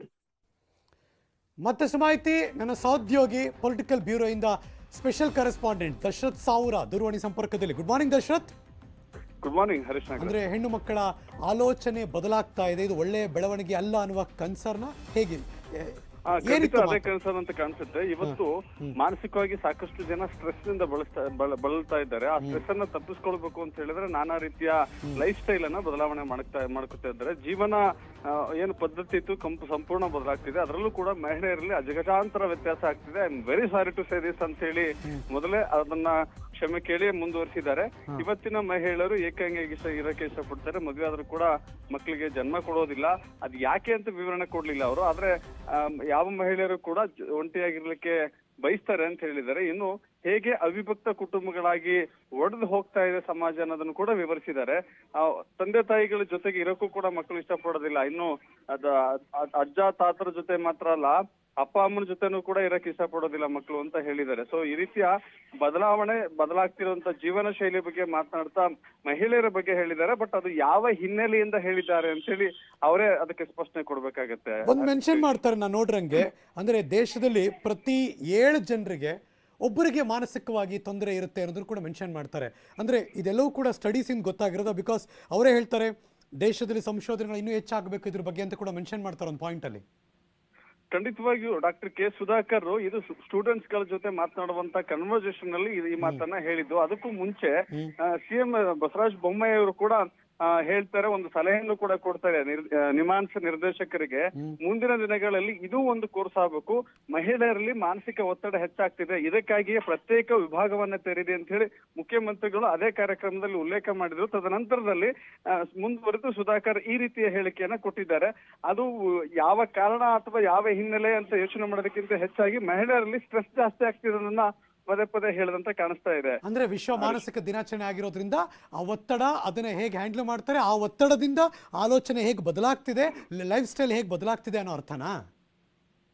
ಮತ್ತಷ್ಟು ಮಾಹಿತಿ ನನ್ನ ಸಹೋದ್ಯೋಗಿ political bureau ಇಂದ special correspondent Dasharath Savur ದೂರವಾಣಿ ಸಂಪರ್ಕದಲ್ಲಿ good morning Dasharath good morning Harish Nagar ಅಂದ್ರೆ ಹೆಣ್ಣು ಮಕ್ಕಳ ಆಲೋಚನೆ ಬದಲಾಗ್ತಾ ಇದೆ ಇದು ಒಳ್ಳೆಯ ಬೆಳವಣಿಗೆ ಅಲ್ಲ ಅನ್ನುವ ಕನ್ಸರ್ನ ಹೇಗೆ ಎ- ಆ, ಖಂಡಿತ ಏನಿತ್ತು ಅದೇ ಮಾತು? ಕನ್ಸರ್ನ್ ಅಂತ ಕಾಣಿಸುತ್ತೆ ಇವತ್ತು ಮಾನಸಿಕವಾಗಿ ಸಾಕಷ್ಟು ಜನ ಸ್ಟ್ರೆಸ್ ನಿಂದ ಬಳಸ್ತಾ ಬಳ- ಬಳಲ್ತಾ ಇದ್ದಾರೆ ಆ ಸ್ಟ್ರೆಸ್ ಅನ್ನ ತಪ್ಪಿಸ್ಕೊಳ್ಬೇಕು ಅಂತ ಹೇಳಿದ್ರೆ ನಾನಾ ರೀತಿಯ ಲೈಫ್ ಸ್ಟೈಲ್ ಅನ್ನ ಬದಲಾವಣೆ ಮಾಡ್ತಾ ಮಾಡ್ಕೊತಾ ಇದ್ದಾರೆ ಜೀವನ ಆ, ಏನು ಪದ್ಧತಿ ಇತ್ತು ಕಂಪ್ ಸಂಪೂರ್ಣ ಬದಲಾಗ್ತಿದೆ ಅದರಲ್ಲೂ ಕೂಡ ಮಹಿಳೆಯರಲ್ಲಿ ಅಜಗಜಾಂತರ ವ್ಯತ್ಯಾಸ ಆಗ್ತಿದೆ I am very sorry to say this ಅಂತ ಹೇಳಿ ಮೊದಲೇ ಅದನ್ನ ಕ್ಷಮೆ ಕೇಳಿ ಮುಂದುವರಿಸಿದ್ದಾರೆ ಇವತ್ತಿನ ಮಹಿಳೆಯರು ಏಕಾಂಗಿಯಾಗಿ ಇಷ್ಟ- ಇರಕ್ಕೆ ಇಷ್ಟಪಡ್ತಾರೆ ಮದುವೆ ಆದ್ರೂ ಕೂಡ ಮಕ್ಕಳಿಗೆ ಜನ್ಮ ಕೊಡೋದಿಲ್ಲ ಅದ್ ಯಾಕೆ ಅಂತ ವಿವರಣೆ ಕೊಡ್ಲಿಲ್ಲ ಅವರು ಆದ್ರೆ ಆಮ್, ಯಾವ ಮಹಿಳೆಯರು ಕೂಡ ಜ- ಒಂಟಿಯಾಗಿರ್ಲಿಕ್ಕೆ ಬಯಸ್ತಾರೆ ಅಂತ ಹೇಳಿದ್ದಾರೆ ಇನ್ನು ಹೇಗೆ ಅವಿಭಕ್ತ ಕುಟುಂಬಗಳಾಗಿ ಒಡೆದು ಹೋಗ್ತಾ ಇದೆ ಸಮಾಜ ಅನ್ನೋದನ್ನು ಕೂಡ ವಿವರಿಸಿದ್ದಾರೆ ಆ, ತಂದೆ ತಾಯಿಗಳ ಜೊತೆಗೆ ಇರೋಕ್ಕೂ ಕೂಡ ಮಕ್ಕಳು ಇಷ್ಟಪಡೋದಿಲ್ಲ ಇನ್ನು ಅದ ಅದ್- ಅಜ್ಜ ತಾತರ ಜೊತೆ ಮಾತ್ರ ಅಲ್ಲ ಅಪ್ಪ ಅಮ್ಮನ ಜೊತೆನೂ ಕೂಡ ಇರಕ್ಕೆ ಇಷ್ಟಪಡೋದಿಲ್ಲ ಮಕ್ಕಳು ಅಂತ ಹೇಳಿದ್ದಾರೆ ಸೊ ಈ ರೀತಿಯ ಬದಲಾವಣೆ ಬದಲಾಗ್ತಿರುವಂತ ಜೀವನ ಶೈಲಿ ಬಗ್ಗೆ ಮಾತನಾಡ್ತಾ ಮಹಿಳೆಯರ ಬಗ್ಗೆ ಹೇಳಿದ್ದಾರೆ ಬಟ್ ಅದು ಯಾವ ಹಿನ್ನೆಲೆಯಿಂದ ಹೇಳಿದ್ದಾರೆ ಅಂತ ಹೇಳಿ ಅವರೇ ಅದಕ್ಕೆ ಸ್ಪಷ್ಟನೆ ಕೊಡ್ಬೇಕಾಗತ್ತೆ ಒಂದು ಮೆನ್ಷನ್ ಮಾಡ್ತಾರೆ ನಾನು ನೋಡ್ರಂಗೆ ಅಂದ್ರೆ ದೇಶದಲ್ಲಿ ಪ್ರತಿ ಏಳು ಜನರಿಗೆ ಒಬ್ಬರಿಗೆ ಮಾನಸಿಕವಾಗಿ ತೊಂದರೆ ಇರುತ್ತೆ ಅನ್ನೋದನ್ನು ಕೂಡ ಮೆನ್ಷನ್ ಮಾಡ್ತಾರೆ ಅಂದ್ರೆ ಇದೆಲ್ಲವೂ ಕೂಡ ಸ್ಟಡೀಸಿಂದ ಗೊತ್ತಾಗಿರೋದು ಬಿಕಾಸ್ ಅವರೇ ಹೇಳ್ತಾರೆ ದೇಶದಲ್ಲಿ ಸಂಶೋಧನೆಗಳು ಇನ್ನೂ ಹೆಚ್ಚಾಗಬೇಕು ಇದ್ರ ಬಗ್ಗೆ ಅಂತ ಕೂಡ ಮೆನ್ಷನ್ ಮಾಡ್ತಾರೆ ಒಂದು ಪಾಯಿಂಟ್ ಅಲ್ಲಿ ಖಂಡಿತವಾಗಿಯೂ ಡಾಕ್ಟರ್ ಕೆ ಸುಧಾಕರ್ ಇದು ಸ್ಟೂಡೆಂಟ್ಸ್ ಗಳ ಜೊತೆ ಮಾತನಾಡುವಂತ ಕನ್ವರ್ಸೇಷನ್ ಅಲ್ಲಿ ಇದು- ಈ ಮಾತನ್ನ ಹೇಳಿದ್ದು ಅದಕ್ಕೂ ಮುಂಚೆ ಸಿಎಂ ಬಸವರಾಜ ಬೊಮ್ಮಾಯಿ ಅವರು ಕೂಡ ಆ, ಹೇಳ್ತಾರೆ ಒಂದು ಸಲಹೆಯನ್ನು ಕೂಡ ಕೊಡ್ತಾರೆ ನಿರ್- ಆ, ನಿಮಾನ್ಸ್ ನಿರ್ದೇಶಕರಿಗೆ ಮುಂದಿನ ದಿನಗಳಲ್ಲಿ ಇದು ಒಂದು ಕೋರ್ಸ್ ಆಗಬೇಕು ಮಹಿಳೆಯರಲ್ಲಿ ಮಾನಸಿಕ ಒತ್ತಡ ಹೆಚ್ಚಾಗ್ತಿದೆ ಇದಕ್ಕಾಗಿಯೇ ಪ್ರತ್ಯೇಕ ವಿಭಾಗವನ್ನ ತೆರೆದಿದೆ ಅಂತ ಹೇಳಿ ಮುಖ್ಯಮಂತ್ರಿಗಳು ಅದೇ ಕಾರ್ಯಕ್ರಮದಲ್ಲಿ ಉಲ್ಲೇಖ ಮಾಡಿದ್ರು ತದನಂತರದಲ್ಲಿ ಆ, ಮುಂದುವರೆದು ಸುಧಾಕರ್ ಈ ರೀತಿಯ ಹೇಳಿಕೆಯನ್ನ ಕೊಟ್ಟಿದ್ದಾರೆ ಅದು ಯಾವ ಕಾರಣ ಅಥವಾ ಯಾವ ಹಿನ್ನೆಲೆ ಅಂತ ಯೋಚನೆ ಮಾಡೋದಕ್ಕಿಂತ ಹೆಚ್ಚಾಗಿ ಮಹಿಳೆಯರಲ್ಲಿ ಸ್ಟ್ರೆಸ್ ಜಾಸ್ತಿ ಆಗ್ತಿರೋದನ್ನ ಪದೇ ಪದೇ ಹೇಳದಂತ ಕಾಣಿಸ್ತಾ ಇದೆ ಅಂದ್ರೆ ವಿಶ್ವ ಮಾನಸಿಕ ದಿನಾಚರಣೆ ಆಗಿರೋದ್ರಿಂದ ಆ ಒತ್ತಡ ಅದನ್ನ ಹೇಗೆ ಹ್ಯಾಂಡಲ್ ಮಾಡ್ತಾರೆ ಆ ಒತ್ತಡದಿಂದ ಆಲೋಚನೆ ಹೇಗೆ ಬದಲಾಗ್ತಿದೆ ಲೈಫ್ ಸ್ಟೈಲ್ ಹೇಗೆ ಬದಲಾಗ್ತಿದೆ ಅನ್ನೋ ಅರ್ಥನಾ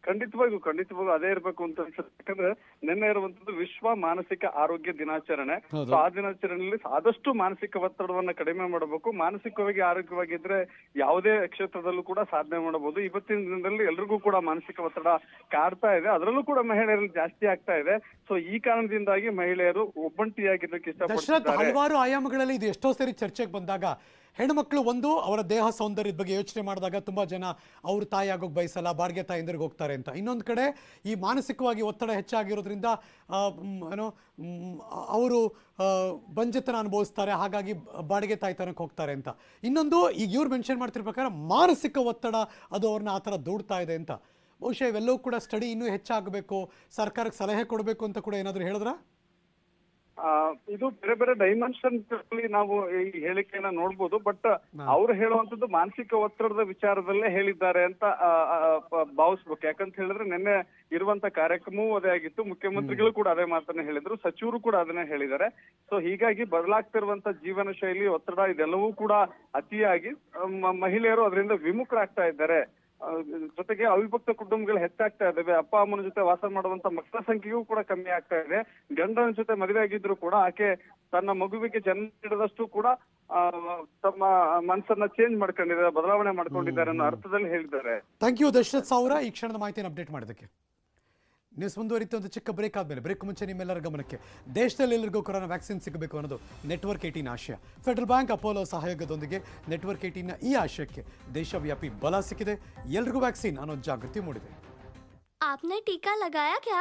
ಖಂಡಿತವಾಗೂ ಖಂಡಿತವಾಗೂ ಅದೇ ಇರ್ಬೇಕು ಅಂತ ಅನ್ಸುತ್ತೆ ಯಾಕಂದ್ರೆ ನಿನ್ನೆ ಇರುವಂತದ್ದು ವಿಶ್ವ ಮಾನಸಿಕ ಆರೋಗ್ಯ ದಿನಾಚರಣೆ ಹೌದು. ಸೊ ಆ ದಿನಾಚರಣೆಯಲ್ಲಿ ಆದಷ್ಟು ಮಾನಸಿಕ ಒತ್ತಡವನ್ನ ಕಡಿಮೆ ಮಾಡಬೇಕು ಮಾನಸಿಕವಾಗಿ ಆರೋಗ್ಯವಾಗಿದ್ರೆ ಯಾವುದೇ ಕ್ಷೇತ್ರದಲ್ಲೂ ಕೂಡ ಸಾಧನೆ ಮಾಡಬಹುದು ಇವತ್ತಿನ ದಿನದಲ್ಲಿ ಎಲ್ರಿಗೂ ಕೂಡ ಮಾನಸಿಕ ಒತ್ತಡ ಕಾಡ್ತಾ ಇದೆ ಅದರಲ್ಲೂ ಕೂಡ ಮಹಿಳೆಯರಲ್ಲಿ ಜಾಸ್ತಿ ಆಗ್ತಾ ಇದೆ ಸೊ ಈ ಕಾರಣದಿಂದಾಗಿ ಮಹಿಳೆಯರು ಒಬ್ಬಂಟಿಯಾಗಿರ್ಲಿಕ್ಕೆ ದಶರಥ್ ಇಷ್ಟಪಡ್ತಿದ್ದಾರೆ ಹಲವಾರು ಆಯಾಮಗಳಲ್ಲಿ ಇದು ಎಷ್ಟೋ ಸರಿ ಚರ್ಚೆಗೆ ಬಂದಾಗ ಹೆಣ್ಮಕ್ಳು ಒಂದು ಅವರ ದೇಹ ಸೌಂದರ್ಯದ ಬಗ್ಗೆ ಯೋಚನೆ ಮಾಡಿದಾಗ ತುಂಬಾ ಜನ ಅವ್ರ ತಾಯಿ ಆಗೋಗಿ ಬಯಸಲ್ಲ ಬಾಡಿಗೆ ತಾಯಿಂದ್ರಿಗೆ ಹೋಗ್ತಾರೆ ಅಂತ ಇನ್ನೊಂದು ಕಡೆ ಈ ಮಾನಸಿಕವಾಗಿ ಒತ್ತಡ ಹೆಚ್ಚಾಗಿರೋದ್ರಿಂದ ಆ, ಮ್, ಏನೋ ಅವರು ಬಂಜೆತನ ಅನುಭವಿಸ್ತಾರೆ ಹಾಗಾಗಿ ಬಾಡಿಗೆ ತಾಯ್ತನಕ್ಕೆ ಹೋಗ್ತಾರೆ ಅಂತ ಇನ್ನೊಂದು ಈಗ ಇವ್ರು ಮೆನ್ಷನ್ ಮಾಡ್ತಿರೋ ಪ್ರಕಾರ ಮಾನಸಿಕ ಒತ್ತಡ ಅದು ಅವ್ರನ್ನ ಆ ಥರ ದೂಡ್ತಾ ಇದೆ ಅಂತ ಬಹುಶಃ ಇವೆಲ್ಲವೂ ಕೂಡ ಸ್ಟಡಿ ಇನ್ನೂ ಹೆಚ್ಚಾಗಬೇಕು ಸರ್ಕಾರಕ್ಕೆ ಸಲಹೆ ಕೊಡಬೇಕು ಅಂತ ಕೂಡ ಏನಾದರೂ ಹೇಳಿದ್ರಾ ಆ, ಇದು ಬೇರೆ ಬೇರೆ ಡೈಮೆನ್ಷನ್ ಅಲ್ಲಿ ನಾವು ಈ ಹೇಳಿಕೆಯನ್ನ ನೋಡ್ಬೋದು ಬಟ್ ಅವ್ರು ಹೇಳುವಂತದ್ದು ಮಾನಸಿಕ ಒತ್ತಡದ ವಿಚಾರದಲ್ಲೇ ಹೇಳಿದ್ದಾರೆ ಅಂತ ಆ, ಆ, ಪ- ಭಾವಿಸ್ಬೇಕು ಯಾಕಂತ ಹೇಳಿದ್ರೆ ನಿನ್ನೆ ಇರುವಂತ ಕಾರ್ಯಕ್ರಮವೂ ಅದೇ ಆಗಿತ್ತು ಮುಖ್ಯಮಂತ್ರಿಗಳು ಕೂಡ ಅದೇ ಮಾತನ್ನ ಹೇಳಿದ್ರು ಸಚಿವರು ಕೂಡ ಅದನ್ನೇ ಹೇಳಿದ್ದಾರೆ ಸೊ ಹೀಗಾಗಿ ಬದಲಾಗ್ತಿರುವಂತ ಜೀವನ ಶೈಲಿ ಒತ್ತಡ ಇದೆಲ್ಲವೂ ಕೂಡ ಅತಿಯಾಗಿ ಆ, ಮ- ಮಹಿಳೆಯರು ಅದರಿಂದ ವಿಮುಖರಾಗ್ತಾ ಇದ್ದಾರೆ ಆ, ಜೊತೆಗೆ ಅವಿಭಕ್ತ ಕುಟುಂಬಗಳು ಹೆಚ್ಚಾಗ್ತಾ ಇದಾವೆ ಅಪ್ಪ ಅಮ್ಮನ ಜೊತೆ ವಾಸ ಮಾಡುವಂತ ಮಕ್ಕಳ ಸಂಖ್ಯೆಯೂ ಕೂಡ ಕಮ್ಮಿ ಆಗ್ತಾ ಇದೆ ಗಂಡನ ಜೊತೆ ಮದುವೆ ಆಗಿದ್ರು ಕೂಡ ಆಕೆ ತನ್ನ ಮಗುವಿಗೆ ಜನ್ಮ ನೀಡದಷ್ಟು ಕೂಡ ಆ, ತಮ್ಮ ಮನಸ್ಸನ್ನ ಚೇಂಜ್ ಮಾಡ್ಕೊಂಡಿದ್ದಾರೆ ಬದಲಾವಣೆ ಮಾಡ್ಕೊಂಡಿದ್ದಾರೆ ಅನ್ನೋ ಅರ್ಥದಲ್ಲಿ ಹೇಳಿದ್ದಾರೆ ಥ್ಯಾಂಕ್ ಯು ದಶರಥ್ ಸಾವಿರ ಈ ಕ್ಷಣದ ಮಾಹಿತಿಯನ್ನು ಅಪ್ಡೇಟ್ ಮಾಡೋದಕ್ಕೆ ನ್ಯೂಸ್ ಮುಂದುವರಿತು ಒಂದು ಚಿಕ್ಕ ಬ್ರೇಕ್ ಆದಮೇಲೆ ಬ್ರೇಕ್ ಮುಂಚೆ ನಿಮ್ಮೆಲ್ಲರ ಗಮನಕ್ಕೆ ದೇಶದಲ್ಲಿ ಎಲ್ಲರಿಗೂ ಕೊರೋನಾ ವ್ಯಾಕ್ಸಿನ್ ಸಿಗಬೇಕು ಅನ್ನೋದು ನೆಟ್ವರ್ಕ್ ಏಟೀನ್ ಆಶಯ ಫೆಡರಲ್ ಬ್ಯಾಂಕ್ ಅಪೋಲೋ ಸಹಯೋಗದೊಂದಿಗೆ ನೆಟ್ವರ್ಕ್ ಏಟೀನ್ನ ಈ ಆಶಯಕ್ಕೆ ದೇಶವ್ಯಾಪಿ ಬಲ ಸಿಕ್ಕಿದೆ ಎಲ್ರಿಗೂ ವ್ಯಾಕ್ಸಿನ್ ಅನ್ನೋ ಜಾಗೃತಿ ಮೂಡಿದೆ आपने टीका लगाया क्या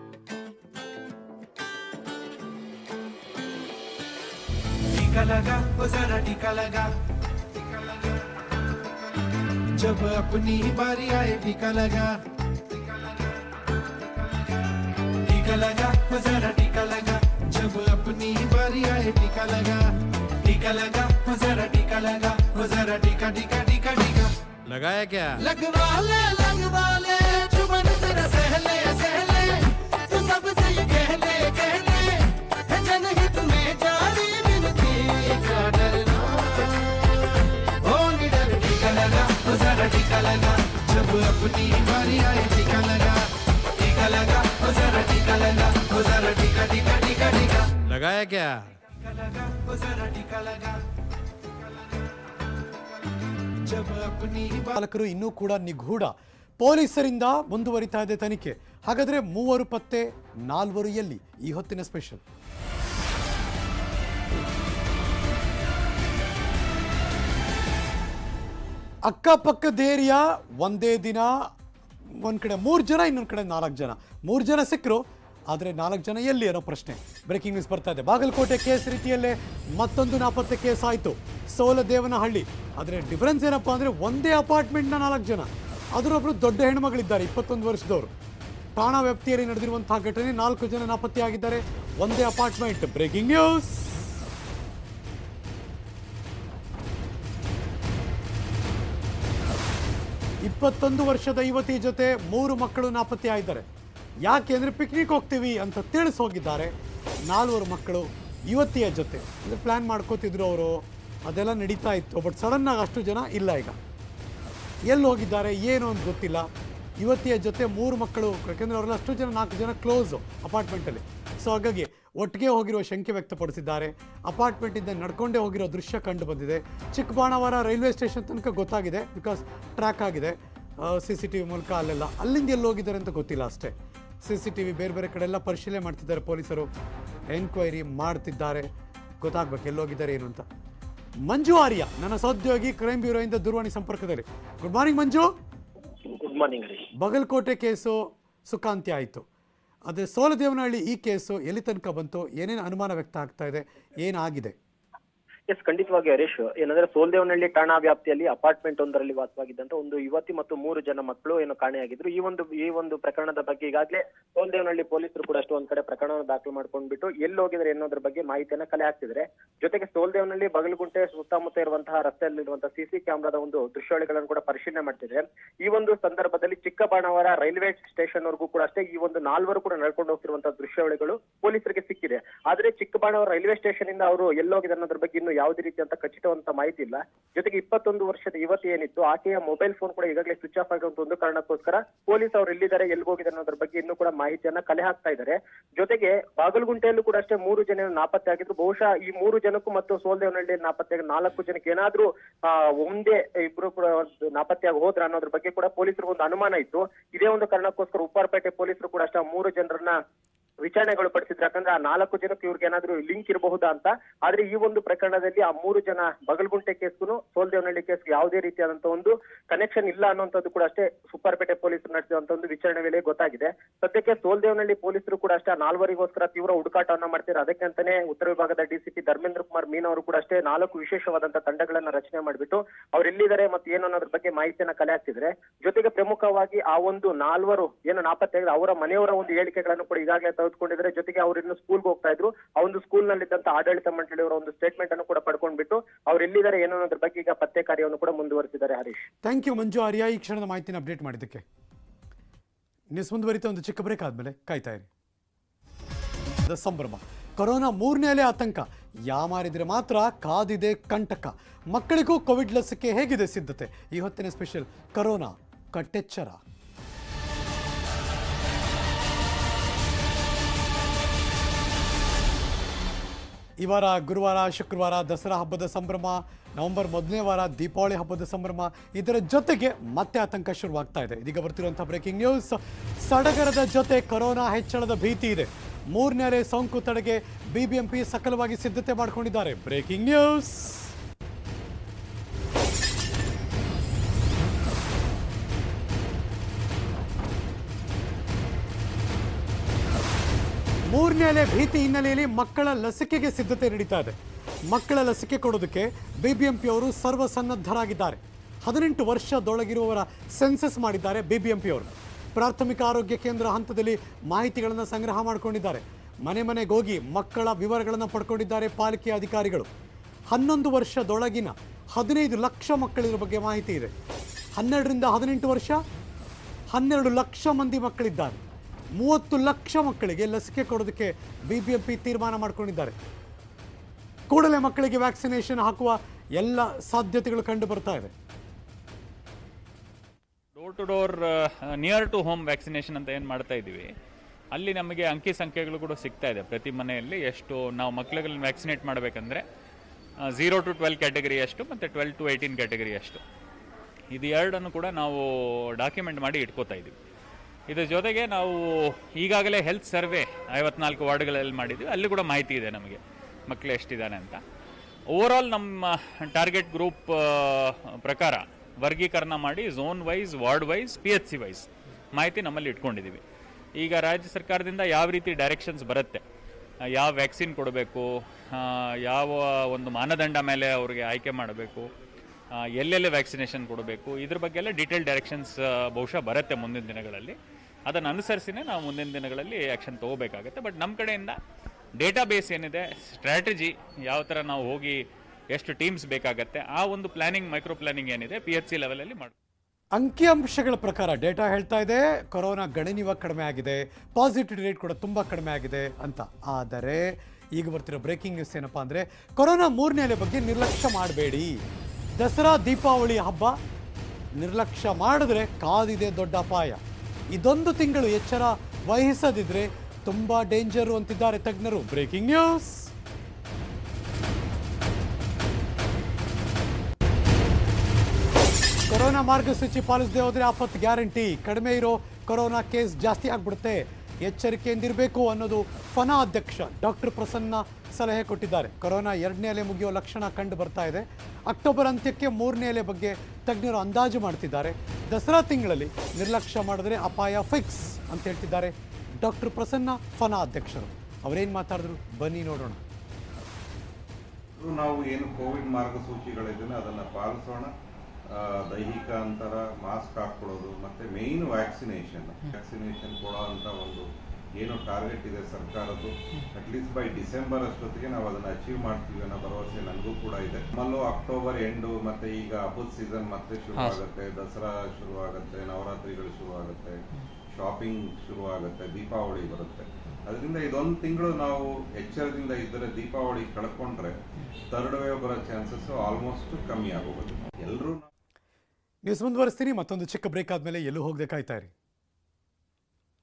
टीका लगा वो जरा टीका लगा जब अपनी ही बारी आए टीका लगा टीका लगा वो जरा टीका लगा जब अपनी ही बारी आए टीका लगा टीका लगा वो जरा टीका लगा वो जरा टीका टीका टीका टीका लगाया क्या लगवा ले लगवा ले जुबन तेरा सहले सहले तू सबसे ये कह ले कह ले है जनहित में जारी मिलती का डरना ओ निडर टीका लगा ओ जरा टीका लगा जब अपनी बारी आए टीका लगा टीका लगा ओ जरा टीका लगा ओ जरा टीका टीका टीका टीका लगाया क्या टीका लगा ओ जरा टीका लगा जब अपनी ही ಪಾಲಕರು ಇನ್ನೂ ಕೂಡ ನಿಗೂಢ ಪೊಲೀಸರಿಂದ ಮುಂದುವರಿತಾ ಇದೆ ತನಿಖೆ ಹಾಗಾದ್ರೆ ಮೂವರು ಪತ್ತೆ ನಾಲ್ವರು ಎಲ್ಲಿ ಈ ಹೊತ್ತಿನ ಸ್ಪೆಷಲ್ ಅಕ್ಕಪಕ್ಕದ ಏರಿಯಾ ಒಂದೇ ದಿನ ಒಂದ್ ಕಡೆ ಮೂರು ಜನ ಇನ್ನೊಂದು ಕಡೆ ನಾಲ್ಕು ಜನ ಮೂರು ಜನ ಸಿಕ್ಕರು ಆದರೆ ನಾಲ್ಕು ಜನ ಎಲ್ಲಿ ಅನ್ನೋ ಪ್ರಶ್ನೆ ಬ್ರೇಕಿಂಗ್ ನ್ಯೂಸ್ ಬರ್ತಾ ಇದೆ ಬಾಗಲಕೋಟೆ ಕೇಸ್ ರೀತಿಯಲ್ಲೇ ಮತ್ತೊಂದು ನಾಪತ್ತೆ ಕೇಸ್ ಆಯಿತು ಸೋಲದೇವನಹಳ್ಳಿ ಆದರೆ ಡಿಫರೆನ್ಸ್ ಏನಪ್ಪಾ ಅಂದರೆ ಒಂದೇ ಅಪಾರ್ಟ್ಮೆಂಟ್ನ ನಾಲ್ಕು ಜನ ಅದರೊಬ್ಬರು ದೊಡ್ಡ ಹೆಣ್ಮಗಳಿದ್ದಾರೆ ಇಪ್ಪತ್ತೊಂದು ವರ್ಷದವರು ಠಾಣಾ ವ್ಯಾಪ್ತಿಯಲ್ಲಿ ನಡೆದಿರುವಂತಹ ಘಟನೆ ನಾಲ್ಕು ಜನ ನಾಪತ್ತೆಯಾಗಿದ್ದಾರೆ ಒಂದೇ ಅಪಾರ್ಟ್ಮೆಂಟ್ ಬ್ರೇಕಿಂಗ್ ನ್ಯೂಸ್ ಇಪ್ಪತ್ತೊಂದು ವರ್ಷದ ಯುವತಿ ಜೊತೆ ಮೂರು ಮಕ್ಕಳು ನಾಪತ್ತೆಯಾಗಿದ್ದಾರೆ ಯಾಕೆ ಅಂದರೆ ಪಿಕ್ನಿಕ್ ಹೋಗ್ತೀವಿ ಅಂತ ತಿಳಿಸಿ ಹೋಗಿದ್ದಾರೆ ನಾಲ್ವರು ಮಕ್ಕಳು ಯುವತಿಯ ಜೊತೆ ಅಂದರೆ ಪ್ಲ್ಯಾನ್ ಮಾಡ್ಕೋತಿದ್ರು ಅವರು ಅದೆಲ್ಲ ನಡೀತಾ ಇತ್ತು ಬಟ್ ಸಡನ್ನಾಗಿ ಅಷ್ಟು ಜನ ಇಲ್ಲ ಈಗ ಎಲ್ಲಿ ಹೋಗಿದ್ದಾರೆ ಏನು ಅಂತ ಗೊತ್ತಿಲ್ಲ ಯುವತಿಯ ಜೊತೆ ಮೂರು ಮಕ್ಕಳು ಯಾಕೆಂದರೆ ಅವರೆಲ್ಲ ಅಷ್ಟು ಜನ ನಾಲ್ಕು ಜನ ಕ್ಲೋಸು ಅಪಾರ್ಟ್ಮೆಂಟಲ್ಲಿ ಸೊ ಹಾಗಾಗಿ ಒಟ್ಟಿಗೆ ಹೋಗಿರುವ ಶಂಕೆ ವ್ಯಕ್ತಪಡಿಸಿದ್ದಾರೆ ಅಪಾರ್ಟ್ಮೆಂಟಿಂದ ನಡ್ಕೊಂಡೇ ಹೋಗಿರೋ ದೃಶ್ಯ ಕಂಡು ಬಂದಿದೆ ಚಿಕ್ಕಬಾಣಾವರ ರೈಲ್ವೆ ಸ್ಟೇಷನ್ ತನಕ ಗೊತ್ತಾಗಿದೆ ಬಿಕಾಸ್ ಟ್ರ್ಯಾಕ್ ಆಗಿದೆ ಸಿ ಸಿ ಟಿ ವಿ ಮೂಲಕ ಅಲ್ಲೆಲ್ಲ ಅಲ್ಲಿಂದ ಎಲ್ಲಿ ಹೋಗಿದ್ದಾರೆ ಅಂತ ಗೊತ್ತಿಲ್ಲ ಅಷ್ಟೇ ಸಿ ಸಿ ಟಿ ವಿ ಬೇರೆ ಬೇರೆ ಕಡೆ ಎಲ್ಲ ಪರಿಶೀಲನೆ ಮಾಡ್ತಿದ್ದಾರೆ ಪೊಲೀಸರು ಎನ್ಕ್ವೈರಿ ಮಾಡ್ತಿದ್ದಾರೆ ಗೊತ್ತಾಗ್ಬೇಕು ಎಲ್ಲೋಗಿದ್ದಾರೆ ಏನು ಅಂತ ಮಂಜು ಆರ್ಯ ನನ್ನ ಸಹೋದ್ಯೋಗಿ ಕ್ರೈಮ್ ಬ್ಯೂರೋಯಿಂದ ದೂರವಾಣಿ ಸಂಪರ್ಕದಲ್ಲಿ good morning Manju good morning ರೀ ಬಗಲ್ಕೋಟೆ ಕೇಸು ಸುಖಾಂತ್ಯ ಆಯಿತು ಅದೇ ಸೋಲದೇವನಹಳ್ಳಿ ಈ ಕೇಸು ಎಲ್ಲಿ ತನಕ ಬಂತು ಏನೇನು ಅನುಮಾನ ವ್ಯಕ್ತ ಆಗ್ತಾ ಇದೆ ಏನಾಗಿದೆ ಎಸ್ ಖಂಡಿತವಾಗಿ ಹರೀಶ್ ಏನಂದ್ರೆ ಸೋಲ್ದೇವನಹಳ್ಳಿ ಠಾಣಾ ವ್ಯಾಪ್ತಿಯಲ್ಲಿ ಅಪಾರ್ಟ್ಮೆಂಟ್ ಒಂದರಲ್ಲಿ ವಾಸವಾಗಿದ್ದಂತ ಒಂದು ಯುವತಿ ಮತ್ತು ಮೂರು ಜನ ಮಕ್ಕಳು ಏನು ಕಾಣೆಯಾಗಿದ್ರು ಈ ಒಂದು ಈ ಒಂದು ಪ್ರಕರಣದ ಬಗ್ಗೆ ಈಗಾಗಲೇ ಸೋಲ್ದೇವನಹಳ್ಳಿ ಪೊಲೀಸರು ಕೂಡ ಅಷ್ಟು ಒಂದ್ ಕಡೆ ಪ್ರಕರಣ ದಾಖಲು ಮಾಡ್ಕೊಂಡ್ಬಿಟ್ಟು ಎಲ್ಲಿ ಹೋಗಿದ್ರೆ ಅನ್ನೋದ್ರ ಬಗ್ಗೆ ಮಾಹಿತಿಯನ್ನ ಕಲೆ ಹಾಕ್ತಿದ್ರೆ ಜೊತೆಗೆ ಸೋಲ್ದೇವನಹಳ್ಳಿ ಬಗಲಗುಂಟೆ ಸುತ್ತಮುತ್ತ ಇರುವಂತಹ ರಸ್ತೆಯಲ್ಲಿರುವಂತಹ ಸಿಸಿ ಕ್ಯಾಮೆರಾದ ಒಂದು ದೃಶ್ಯಾವಳಿಗಳನ್ನು ಕೂಡ ಪರಿಶೀಲನೆ ಮಾಡ್ತಿದ್ರೆ ಈ ಒಂದು ಸಂದರ್ಭದಲ್ಲಿ ಚಿಕ್ಕಬಾಣಾವರ ರೈಲ್ವೆ ಸ್ಟೇಷನ್ ವರೆಗೂ ಕೂಡ ಅಷ್ಟೇ ಈ ಒಂದು ನಾಲ್ವರು ಕೂಡ ನಡ್ಕೊಂಡು ಹೋಗ್ತಿರುವಂತಹ ದೃಶ್ಯಾವಳಿಗಳು ಪೊಲೀಸರಿಗೆ ಸಿಕ್ಕಿದೆ ಆದ್ರೆ ಚಿಕ್ಕಬಾಣಾವರ ರೈಲ್ವೆ ಸ್ಟೇಷನ್ ಇಂದ ಅವರು ಎಲ್ಲೋಗಿದೆ ಅನ್ನೋದ್ರ ಬಗ್ಗೆ ಇನ್ನೂ ಯಾವುದೇ ರೀತಿಯಂತ ಖಚಿತವಂತ ಮಾಹಿತಿ ಇಲ್ಲ ಜೊತೆಗೆ ಇಪ್ಪತ್ತೊಂದು ವರ್ಷದ ಯುವತಿ ಏನಿತ್ತು ಆಕೆಯ ಮೊಬೈಲ್ ಫೋನ್ ಕೂಡ ಈಗಾಗಲೇ ಸ್ವಿಚ್ ಆಫ್ ಆಗಿರುವಂತ ಒಂದು ಕಾರಣಕ್ಕೋಸ್ಕರ ಪೊಲೀಸ್ ಅವ್ರು ಎಲ್ಲಿದ್ದಾರೆ ಎಲ್ಲಿ ಹೋಗಿದ್ದಾರೆ ಅನ್ನೋದ್ರ ಬಗ್ಗೆ ಇನ್ನೂ ಕೂಡ ಮಾಹಿತಿಯನ್ನ ಕಲೆ ಹಾಕ್ತಾ ಇದ್ದಾರೆ ಜೊತೆಗೆ ಬಾಗಲಗುಂಟೆಯಲ್ಲೂ ಕೂಡ ಅಷ್ಟೇ ಮೂರು ಜನ ನಾಪತ್ತೆ ಆಗಿದ್ರು ಬಹುಶಃ ಈ ಮೂರು ಜನಕ್ಕೂ ಮತ್ತು ಸೋಲ್ದೇವನಹಳ್ಳಿ ನಾಪತ್ತೆ ಆಗಿರೋ ನಾಲ್ಕು ಜನಕ್ಕೆ ಏನಾದ್ರೂ ಆ ಒಂದೇ ಇಬ್ರು ಕೂಡ ಒಂದು ನಾಪತ್ತೆಯಾಗಿ ಹೋದ್ರ ಅನ್ನೋದ್ರ ಬಗ್ಗೆ ಕೂಡ ಪೊಲೀಸರಿಗೆ ಒಂದು ಅನುಮಾನ ಇತ್ತು ಇದೇ ಒಂದು ಕಾರಣಕ್ಕೋಸ್ಕರ ಉಪ್ಪಾರಪೇಟೆ ಪೊಲೀಸರು ಕೂಡ ಅಷ್ಟೇ ಆ ಮೂರು ಜನರನ್ನ ವಿಚಾರಣೆಗಳು ಪಡಿಸಿದ್ರು ಯಾಕಂದ್ರೆ ಆ ನಾಲ್ಕು ಜನಕ್ಕೆ ಇವ್ರಿಗೆ ಏನಾದ್ರೂ ಲಿಂಕ್ ಇರಬಹುದಾ ಅಂತ ಆದ್ರೆ ಈ ಒಂದು ಪ್ರಕರಣದಲ್ಲಿ ಆ ಮೂರು ಜನ ಬಗಲ್ಗುಂಟೆ ಕೇಸ್ಗೂ ಸೋಲ್ದೇವನಹಳ್ಳಿ ಕೇಸ್ಗೆ ಯಾವುದೇ ರೀತಿಯಾದಂತ ಒಂದು ಕನೆಕ್ಷನ್ ಇಲ್ಲ ಅನ್ನುವಂಥದ್ದು ಕೂಡ ಅಷ್ಟೇ ಸುಪ್ಪಾರಪೇಟೆ ಪೊಲೀಸರು ನಡೆಸಿದಂತ ಒಂದು ವಿಚಾರಣೆ ವೇಳೆ ಗೊತ್ತಾಗಿದೆ ಸದ್ಯಕ್ಕೆ ಸೋಲ್ದೇವನಹಳ್ಳಿ ಪೊಲೀಸರು ಕೂಡ ಅಷ್ಟೇ ಆ ನಾಲ್ವರಿಗೋಸ್ಕರ ತೀವ್ರ ಹುಡುಕಾಟವನ್ನ ಮಾಡ್ತಾರೆ ಅದಕ್ಕೆ ಅಂತಾನೆ ಉತ್ತರ ವಿಭಾಗದ ಡಿಸಿಪಿ ಧರ್ಮೇಂದ್ರ ಕುಮಾರ್ ಮೀನ್ ಅವರು ಕೂಡ ಅಷ್ಟೇ ನಾಲ್ಕು ವಿಶೇಷವಾದಂತಹ ತಂಡಗಳನ್ನ ರಚನೆ ಮಾಡಿಬಿಟ್ಟು ಅವ್ರು ಎಲ್ಲಿದ್ದಾರೆ ಮತ್ತೆ ಏನು ಅನ್ನೋದ್ರ ಬಗ್ಗೆ ಮಾಹಿತಿಯನ್ನ ಕಲೆ ಹಾಕ್ತಿದ್ರೆ ಜೊತೆಗೆ ಪ್ರಮುಖವಾಗಿ ಆ ಒಂದು ನಾಲ್ವರು ಏನು ನಾಪತ್ತೆ ಆಗಿದೆ ಅವರ ಮನೆಯವರ ಒಂದು ಹೇಳಿಕೆಗಳನ್ನು ಕೂಡ ಈಗಾಗಲೇ ತೆಗೆದುಕೊಂಡಿದ್ದಾರೆ ಜೊತೆಗೆ ಅವ್ರು ಇನ್ನು ಸ್ಕೂಲ್ಗೆ ಹೋಗ್ತಾ ಇದ್ರು ಆ ಒಂದು ಸ್ಕೂಲ್ ನಲ್ಲಿದ್ದಂತ ಆಡಳಿತ ಮಂಡಳಿಯವರ ಒಂದು ಸ್ಟೇಟ್ಮೆಂಟ್ ಅನ್ನು ಕೂಡ ಪಡ್ಕೊಂಡ್ಬಿಟ್ಟು ಅವ್ರು ಎಲ್ಲಿದ್ದಾರೆ ಏನು ಅನ್ನೋದ್ರ ಬಗ್ಗೆ ಈಗ ಪತ್ತೆ ಕಾರ್ಯವನ್ನು ಕೂಡ ಮುಂದುವರಿಸಿದ್ದಾರೆ ಹರೀಶ್ ಥ್ಯಾಂಕ್ ಯು ಮಂಜು ಆರ್ಯ ಈ ಕ್ಷಣದ ಮಾಹಿತಿನ ಅಪ್ಡೇಟ್ ಮಾಡಿದ್ದಕ್ಕೆ ನ್ಯೂಸ್ ಮುಂದುವರಿತಾ ಒಂದು ಚಿಕ್ಕ ಬ್ರೇಕ್ ಆದಮೇಲೆ ಕಾಯ್ತಾ ಇರಿ ದ ಸಂಭ್ರಮ ಕೊರೋನಾ ಮೂರನೇ ಅಲೆ ಆತಂಕ ಯಾಮಾರಿದ್ರೆ ಮಾತ್ರ ಕಾದಿದೆ ಕಂಟಕ ಮಕ್ಕಳಿಗೂ ಕೋವಿಡ್ ಲಸಿಕೆ ಹೇಗಿದೆ ಸಿದ್ಧತೆ ಈ ಹೊತ್ತಿನ ಸ್ಪೆಷಲ್ ಕೊರೋನಾ ಕಟ್ಟೆಚ್ಚರ ಈ ವಾರ ಗುರುವಾರ ಶುಕ್ರವಾರ ದಸರಾ ಹಬ್ಬದ ಸಂಭ್ರಮ ನವೆಂಬರ್ ಮೊದಲನೇ ವಾರ ದೀಪಾವಳಿ ಹಬ್ಬದ ಸಂಭ್ರಮ ಇದರ ಜೊತೆಗೆ ಮತ್ತೆ ಆತಂಕ ಶುರುವಾಗ್ತಾ ಇದೆ ಇದೀಗ ಬರ್ತಿರುವಂತಹ ಬ್ರೇಕಿಂಗ್ ನ್ಯೂಸ್ ಸಡಗರದ ಜೊತೆ ಕೊರೋನಾ ಹೆಚ್ಚಳದ ಭೀತಿ ಇದೆ ಮೂರನೇ ಅಲೆ ಸೋಂಕು ತಡೆಗೆ ಬಿಬಿಎಂಪಿ ಸಕಲವಾಗಿ ಸಿದ್ಧತೆ ಮಾಡಿಕೊಂಡಿದ್ದಾರೆ ಬ್ರೇಕಿಂಗ್ ನ್ಯೂಸ್ ಮೂರನೇ ಅಲೆ ಭೀತಿ ಹಿನ್ನೆಲೆಯಲ್ಲಿ ಮಕ್ಕಳ ಲಸಿಕೆಗೆ ಸಿದ್ಧತೆ ನಡೀತಾ ಇದೆ ಮಕ್ಕಳ ಲಸಿಕೆ ಕೊಡೋದಕ್ಕೆ ಬಿಬಿಎಂಪಿ ಅವರು ಸರ್ವಸನ್ನದ್ಧರಾಗಿದ್ದಾರೆ ಹದಿನೆಂಟು ವರ್ಷದೊಳಗಿರುವವರ ಸೆನ್ಸಸ್ ಮಾಡಿದ್ದಾರೆ ಬಿಬಿಎಂಪಿ ಅವರು ಪ್ರಾಥಮಿಕ ಆರೋಗ್ಯ ಕೇಂದ್ರ ಹಂತದಲ್ಲಿ ಮಾಹಿತಿಗಳನ್ನು ಸಂಗ್ರಹ ಮಾಡಿಕೊಂಡಿದ್ದಾರೆ ಮನೆ ಮನೆಗೆ ಹೋಗಿ ಮಕ್ಕಳ ವಿವರಗಳನ್ನು ಪಡ್ಕೊಂಡಿದ್ದಾರೆ ಪಾಲಿಕೆ ಅಧಿಕಾರಿಗಳು ಹನ್ನೊಂದು ವರ್ಷದೊಳಗಿನ ಹದಿನೈದು ಲಕ್ಷ ಮಕ್ಕಳಿರೋ ಬಗ್ಗೆ ಮಾಹಿತಿ ಇದೆ ಹನ್ನೆರಡರಿಂದ ಹದಿನೆಂಟು ವರ್ಷ ಹನ್ನೆರಡು ಲಕ್ಷ ಮಂದಿ ಮಕ್ಕಳಿದ್ದಾರೆ ಮೂವತ್ತು ಲಕ್ಷ ಮಕ್ಕಳಿಗೆ ಲಸಿಕೆ ಕೊಡೋದಕ್ಕೆ ಬಿಬಿಎಂಪಿ ತೀರ್ಮಾನ ಮಾಡ್ಕೊಂಡಿದ್ದಾರೆ ಕೂಡಲೇ ಮಕ್ಕಳಿಗೆ ವ್ಯಾಕ್ಸಿನೇಷನ್ ಹಾಕುವ ಎಲ್ಲ ಸಾಧ್ಯತೆಗಳು ಕಂಡು ಬರ್ತಾ ಇದೆ door to door near to home vaccination ಅಂತ ಏನು ಮಾಡ್ತಾ ಇದ್ದೀವಿ ಅಲ್ಲಿ ನಮಗೆ ಅಂಕಿ ಸಂಖ್ಯೆಗಳು ಕೂಡ ಸಿಗ್ತಾ ಇದೆ ಪ್ರತಿ ಮನೆಯಲ್ಲಿ ಎಷ್ಟು ನಾವು ಮಕ್ಕಳುಗಳನ್ನ ವ್ಯಾಕ್ಸಿನೇಟ್ ಮಾಡಬೇಕಂದ್ರೆ ಝೀರೋ ಟು ಟ್ವೆಲ್ ಕ್ಯಾಟಗರಿ ಅಷ್ಟು ಮತ್ತು ಟ್ವೆಲ್ ಟು ಏಯ್ಟೀನ್ ಕ್ಯಾಟಗರಿ ಅಷ್ಟು ಇದು ಎರಡನ್ನು ಕೂಡ ನಾವು ಡಾಕ್ಯುಮೆಂಟ್ ಮಾಡಿ ಇಟ್ಕೋತಾ ಇದ್ದೀವಿ ಇದ್ರ ಜೊತೆಗೆ ನಾವು ಈಗಾಗಲೇ ಹೆಲ್ತ್ ಸರ್ವೆ ಐವತ್ನಾಲ್ಕು ವಾರ್ಡ್ಗಳಲ್ಲಿ ಮಾಡಿದ್ವಿ ಅಲ್ಲಿ ಕೂಡ ಮಾಹಿತಿ ಇದೆ ನಮಗೆ ಮಕ್ಕಳು ಎಷ್ಟಿದ್ದಾನೆ ಅಂತ ಓವರಾಲ್ ನಮ್ಮ ಟಾರ್ಗೆಟ್ ಗ್ರೂಪ್ ಪ್ರಕಾರ ವರ್ಗೀಕರಣ ಮಾಡಿ zone wise ward wise P H C wise ಮಾಹಿತಿ ನಮ್ಮಲ್ಲಿ ಇಟ್ಕೊಂಡಿದ್ದೀವಿ ಈಗ ರಾಜ್ಯ ಸರ್ಕಾರದಿಂದ ಯಾವ ರೀತಿ ಡೈರೆಕ್ಷನ್ಸ್ ಬರುತ್ತೆ ಆ, ಯಾವ ವ್ಯಾಕ್ಸಿನ್ ಕೊಡಬೇಕು ಆ, ಯಾವ ಒಂದು ಮಾನದಂಡ ಮೇಲೆ ಅವ್ರಿಗೆ ಆಯ್ಕೆ ಮಾಡಬೇಕು ಆ, ಎಲ್ಲೆಲ್ಲಿ ವ್ಯಾಕ್ಸಿನೇಷನ್ ಕೊಡಬೇಕು ಇದ್ರ ಬಗ್ಗೆ ಎಲ್ಲ ಡೀಟೇಲ್ ಡೈರೆಕ್ಷನ್ಸ್ ಬಹುಶಃ ಬರುತ್ತೆ ಮುಂದಿನ ದಿನಗಳಲ್ಲಿ ಅದನ್ನು ಅನುಸರಿಸಿನೇ ನಾವು ಮುಂದಿನ ದಿನಗಳಲ್ಲಿ ಆ್ಯಕ್ಷನ್ ತೊಗೋಬೇಕಾಗುತ್ತೆ ಬಟ್ ನಮ್ಮ ಕಡೆಯಿಂದ ಡೇಟಾ ಬೇಸ್ ಏನಿದೆ ಸ್ಟ್ರಾಟಜಿ ಯಾವ ಥರ ನಾವು ಹೋಗಿ ಎಷ್ಟು ಟೀಮ್ಸ್ ಬೇಕಾಗತ್ತೆ ಆ ಒಂದು ಪ್ಲಾನಿಂಗ್ ಮೈಕ್ರೋ ಪ್ಲಾನಿಂಗ್ ಏನಿದೆ ಪಿ ಎಚ್ ಸಿ ಲೆವೆಲಲ್ಲಿ ಮಾಡಿ ಅಂಕಿಅಂಶಗಳ ಪ್ರಕಾರ ಡೇಟಾ ಹೇಳ್ತಾ ಇದೆ ಕೊರೋನಾ ಗಣನೀಯವಾಗಿ ಕಡಿಮೆ ಆಗಿದೆ ಪಾಸಿಟಿವ್ ರೇಟ್ ಕೂಡ ತುಂಬ ಕಡಿಮೆ ಆಗಿದೆ ಅಂತ ಆದರೆ ಈಗ ಬರ್ತಿರೋ ಬ್ರೇಕಿಂಗ್ ನ್ಯೂಸ್ ಏನಪ್ಪಾ ಅಂದರೆ ಕೊರೋನಾ ಮೂರನೇ ಅಲೆ ಬಗ್ಗೆ ನಿರ್ಲಕ್ಷ್ಯ ಮಾಡಬೇಡಿ ದಸರಾ ದೀಪಾವಳಿ ಹಬ್ಬ ನಿರ್ಲಕ್ಷ್ಯ ಮಾಡಿದ್ರೆ ಕಾದಿದೆ ದೊಡ್ಡ ಅಪಾಯ ಇದೊಂದು ತಿಂಗಳು ಎಚ್ಚರ ವಹಿಸದಿದ್ರೆ ತುಂಬ ಡೇಂಜರು ಅಂತಿದ್ದಾರೆ ತಜ್ಞರು ಬ್ರೇಕಿಂಗ್ ನ್ಯೂಸ್ ಕೊರೋನಾ ಮಾರ್ಗಸೂಚಿ ಪಾಲಿಸದೆ ಹೋದ್ರೆ ಆಪತ್ತು ಗ್ಯಾರಂಟಿ ಕಡಿಮೆ ಇರೋ ಕೊರೋನಾ ಕೇಸ್ ಜಾಸ್ತಿ ಆಗ್ಬಿಡುತ್ತೆ ಎಚ್ಚರಿಕೆಯಿಂದಿರಬೇಕು ಅನ್ನೋದು ಫನಾ ಅಧ್ಯಕ್ಷ ಡಾಕ್ಟರ್ ಪ್ರಸನ್ನ ಸಲಹೆ ಕೊಟ್ಟಿದ್ದಾರೆ ಕೊರೋನಾ ಎರಡನೇ ಅಲೆ ಮುಗಿಯೋ ಲಕ್ಷಣ ಕಂಡು ಬರ್ತಾ ಇದೆ ಅಕ್ಟೋಬರ್ ಅಂತ್ಯಕ್ಕೆ ಮೂರನೇ ಅಲೆ ಬಗ್ಗೆ ತಜ್ಞರು ಅಂದಾಜು ಮಾಡ್ತಿದ್ದಾರೆ ದಸರಾ ತಿಂಗಳಲ್ಲಿ ನಿರ್ಲಕ್ಷ್ಯ ಮಾಡಿದ್ರೆ ಅಪಾಯ ಫಿಕ್ಸ್ ಅಂತ ಹೇಳ್ತಿದ್ದಾರೆ ಡಾಕ್ಟರ್ ಪ್ರಸನ್ನ ಫನಾ ಅಧ್ಯಕ್ಷರು ಅವರೇನು ಮಾತಾಡಿದ್ರು ಬನ್ನಿ ನೋಡೋಣ ಇದು ನಾವು ಏನು ಕೋವಿಡ್ ಮಾರ್ಗಸೂಚಿಗಳಿದೆ ಅದನ್ನ ಪಾಲಿಸೋಣ ಆ, ದೈಹಿಕ ಅಂತರ ಮಾಸ್ಕ್ ಹಾಕೊಳ್ಳೋದು ಮತ್ತೆ ಮೇನ್ ವ್ಯಾಕ್ಸಿನೇಷನ್ ವ್ಯಾಕ್ಸಿನೇಷನ್ ಕೊಡೋ ಅಂತ ಒಂದು ಏನು ಟಾರ್ಗೆಟ್ ಇದೆ ಸರ್ಕಾರದ್ದು ಅಟ್ಲೀಸ್ಟ್ ಬೈ ಡಿಸೆಂಬರ್ ಅಷ್ಟೊತ್ತಿಗೆ ನಾವು ಅದನ್ನ ಅಚೀವ್ ಮಾಡ್ತೀವಿ ಅನ್ನೋ ಭರವಸೆ ನನಗೂ ಕೂಡ ಇದೆ ನಮ್ಮಲ್ಲೂ ಅಕ್ಟೋಬರ್ ಎಂಡು ಮತ್ತೆ ಈಗ ಹಬ್ಬದ ಸೀಸನ್ ಮತ್ತೆ ಶುರು ಆಗುತ್ತೆ ದಸರಾ ಶುರು ಆಗುತ್ತೆ ನವರಾತ್ರಿಗಳು ಶುರು ಆಗುತ್ತೆ ಶಾಪಿಂಗ್ ಶುರುವಾಗುತ್ತೆ ದೀಪಾವಳಿ ಬರುತ್ತೆ ಅದರಿಂದ ಇದೊಂದು ತಿಂಗಳು ನಾವು ಎಚ್ಚರದಿಂದ ಇದ್ದರೆ ದೀಪಾವಳಿ ಕಳ್ಕೊಂಡ್ರೆ ಥರ್ಡ್ ವೇವ್ ಬರೋ ಚಾನ್ಸಸ್ ಆಲ್ಮೋಸ್ಟ್ ಕಮ್ಮಿ ಆಗೋಗುತ್ತೆ ಎಲ್ಲರೂ ನ್ಯೂಸ್ ಮುಂದುವರಿಸ್ತೀನಿ ಮತ್ತೊಂದು ಚಿಕ್ಕ ಬ್ರೇಕ್ ಆದಮೇಲೆ ಎಲ್ಲೂ ಹೋಗದೆ ಕಾಯ್ತಾ ಇರಿ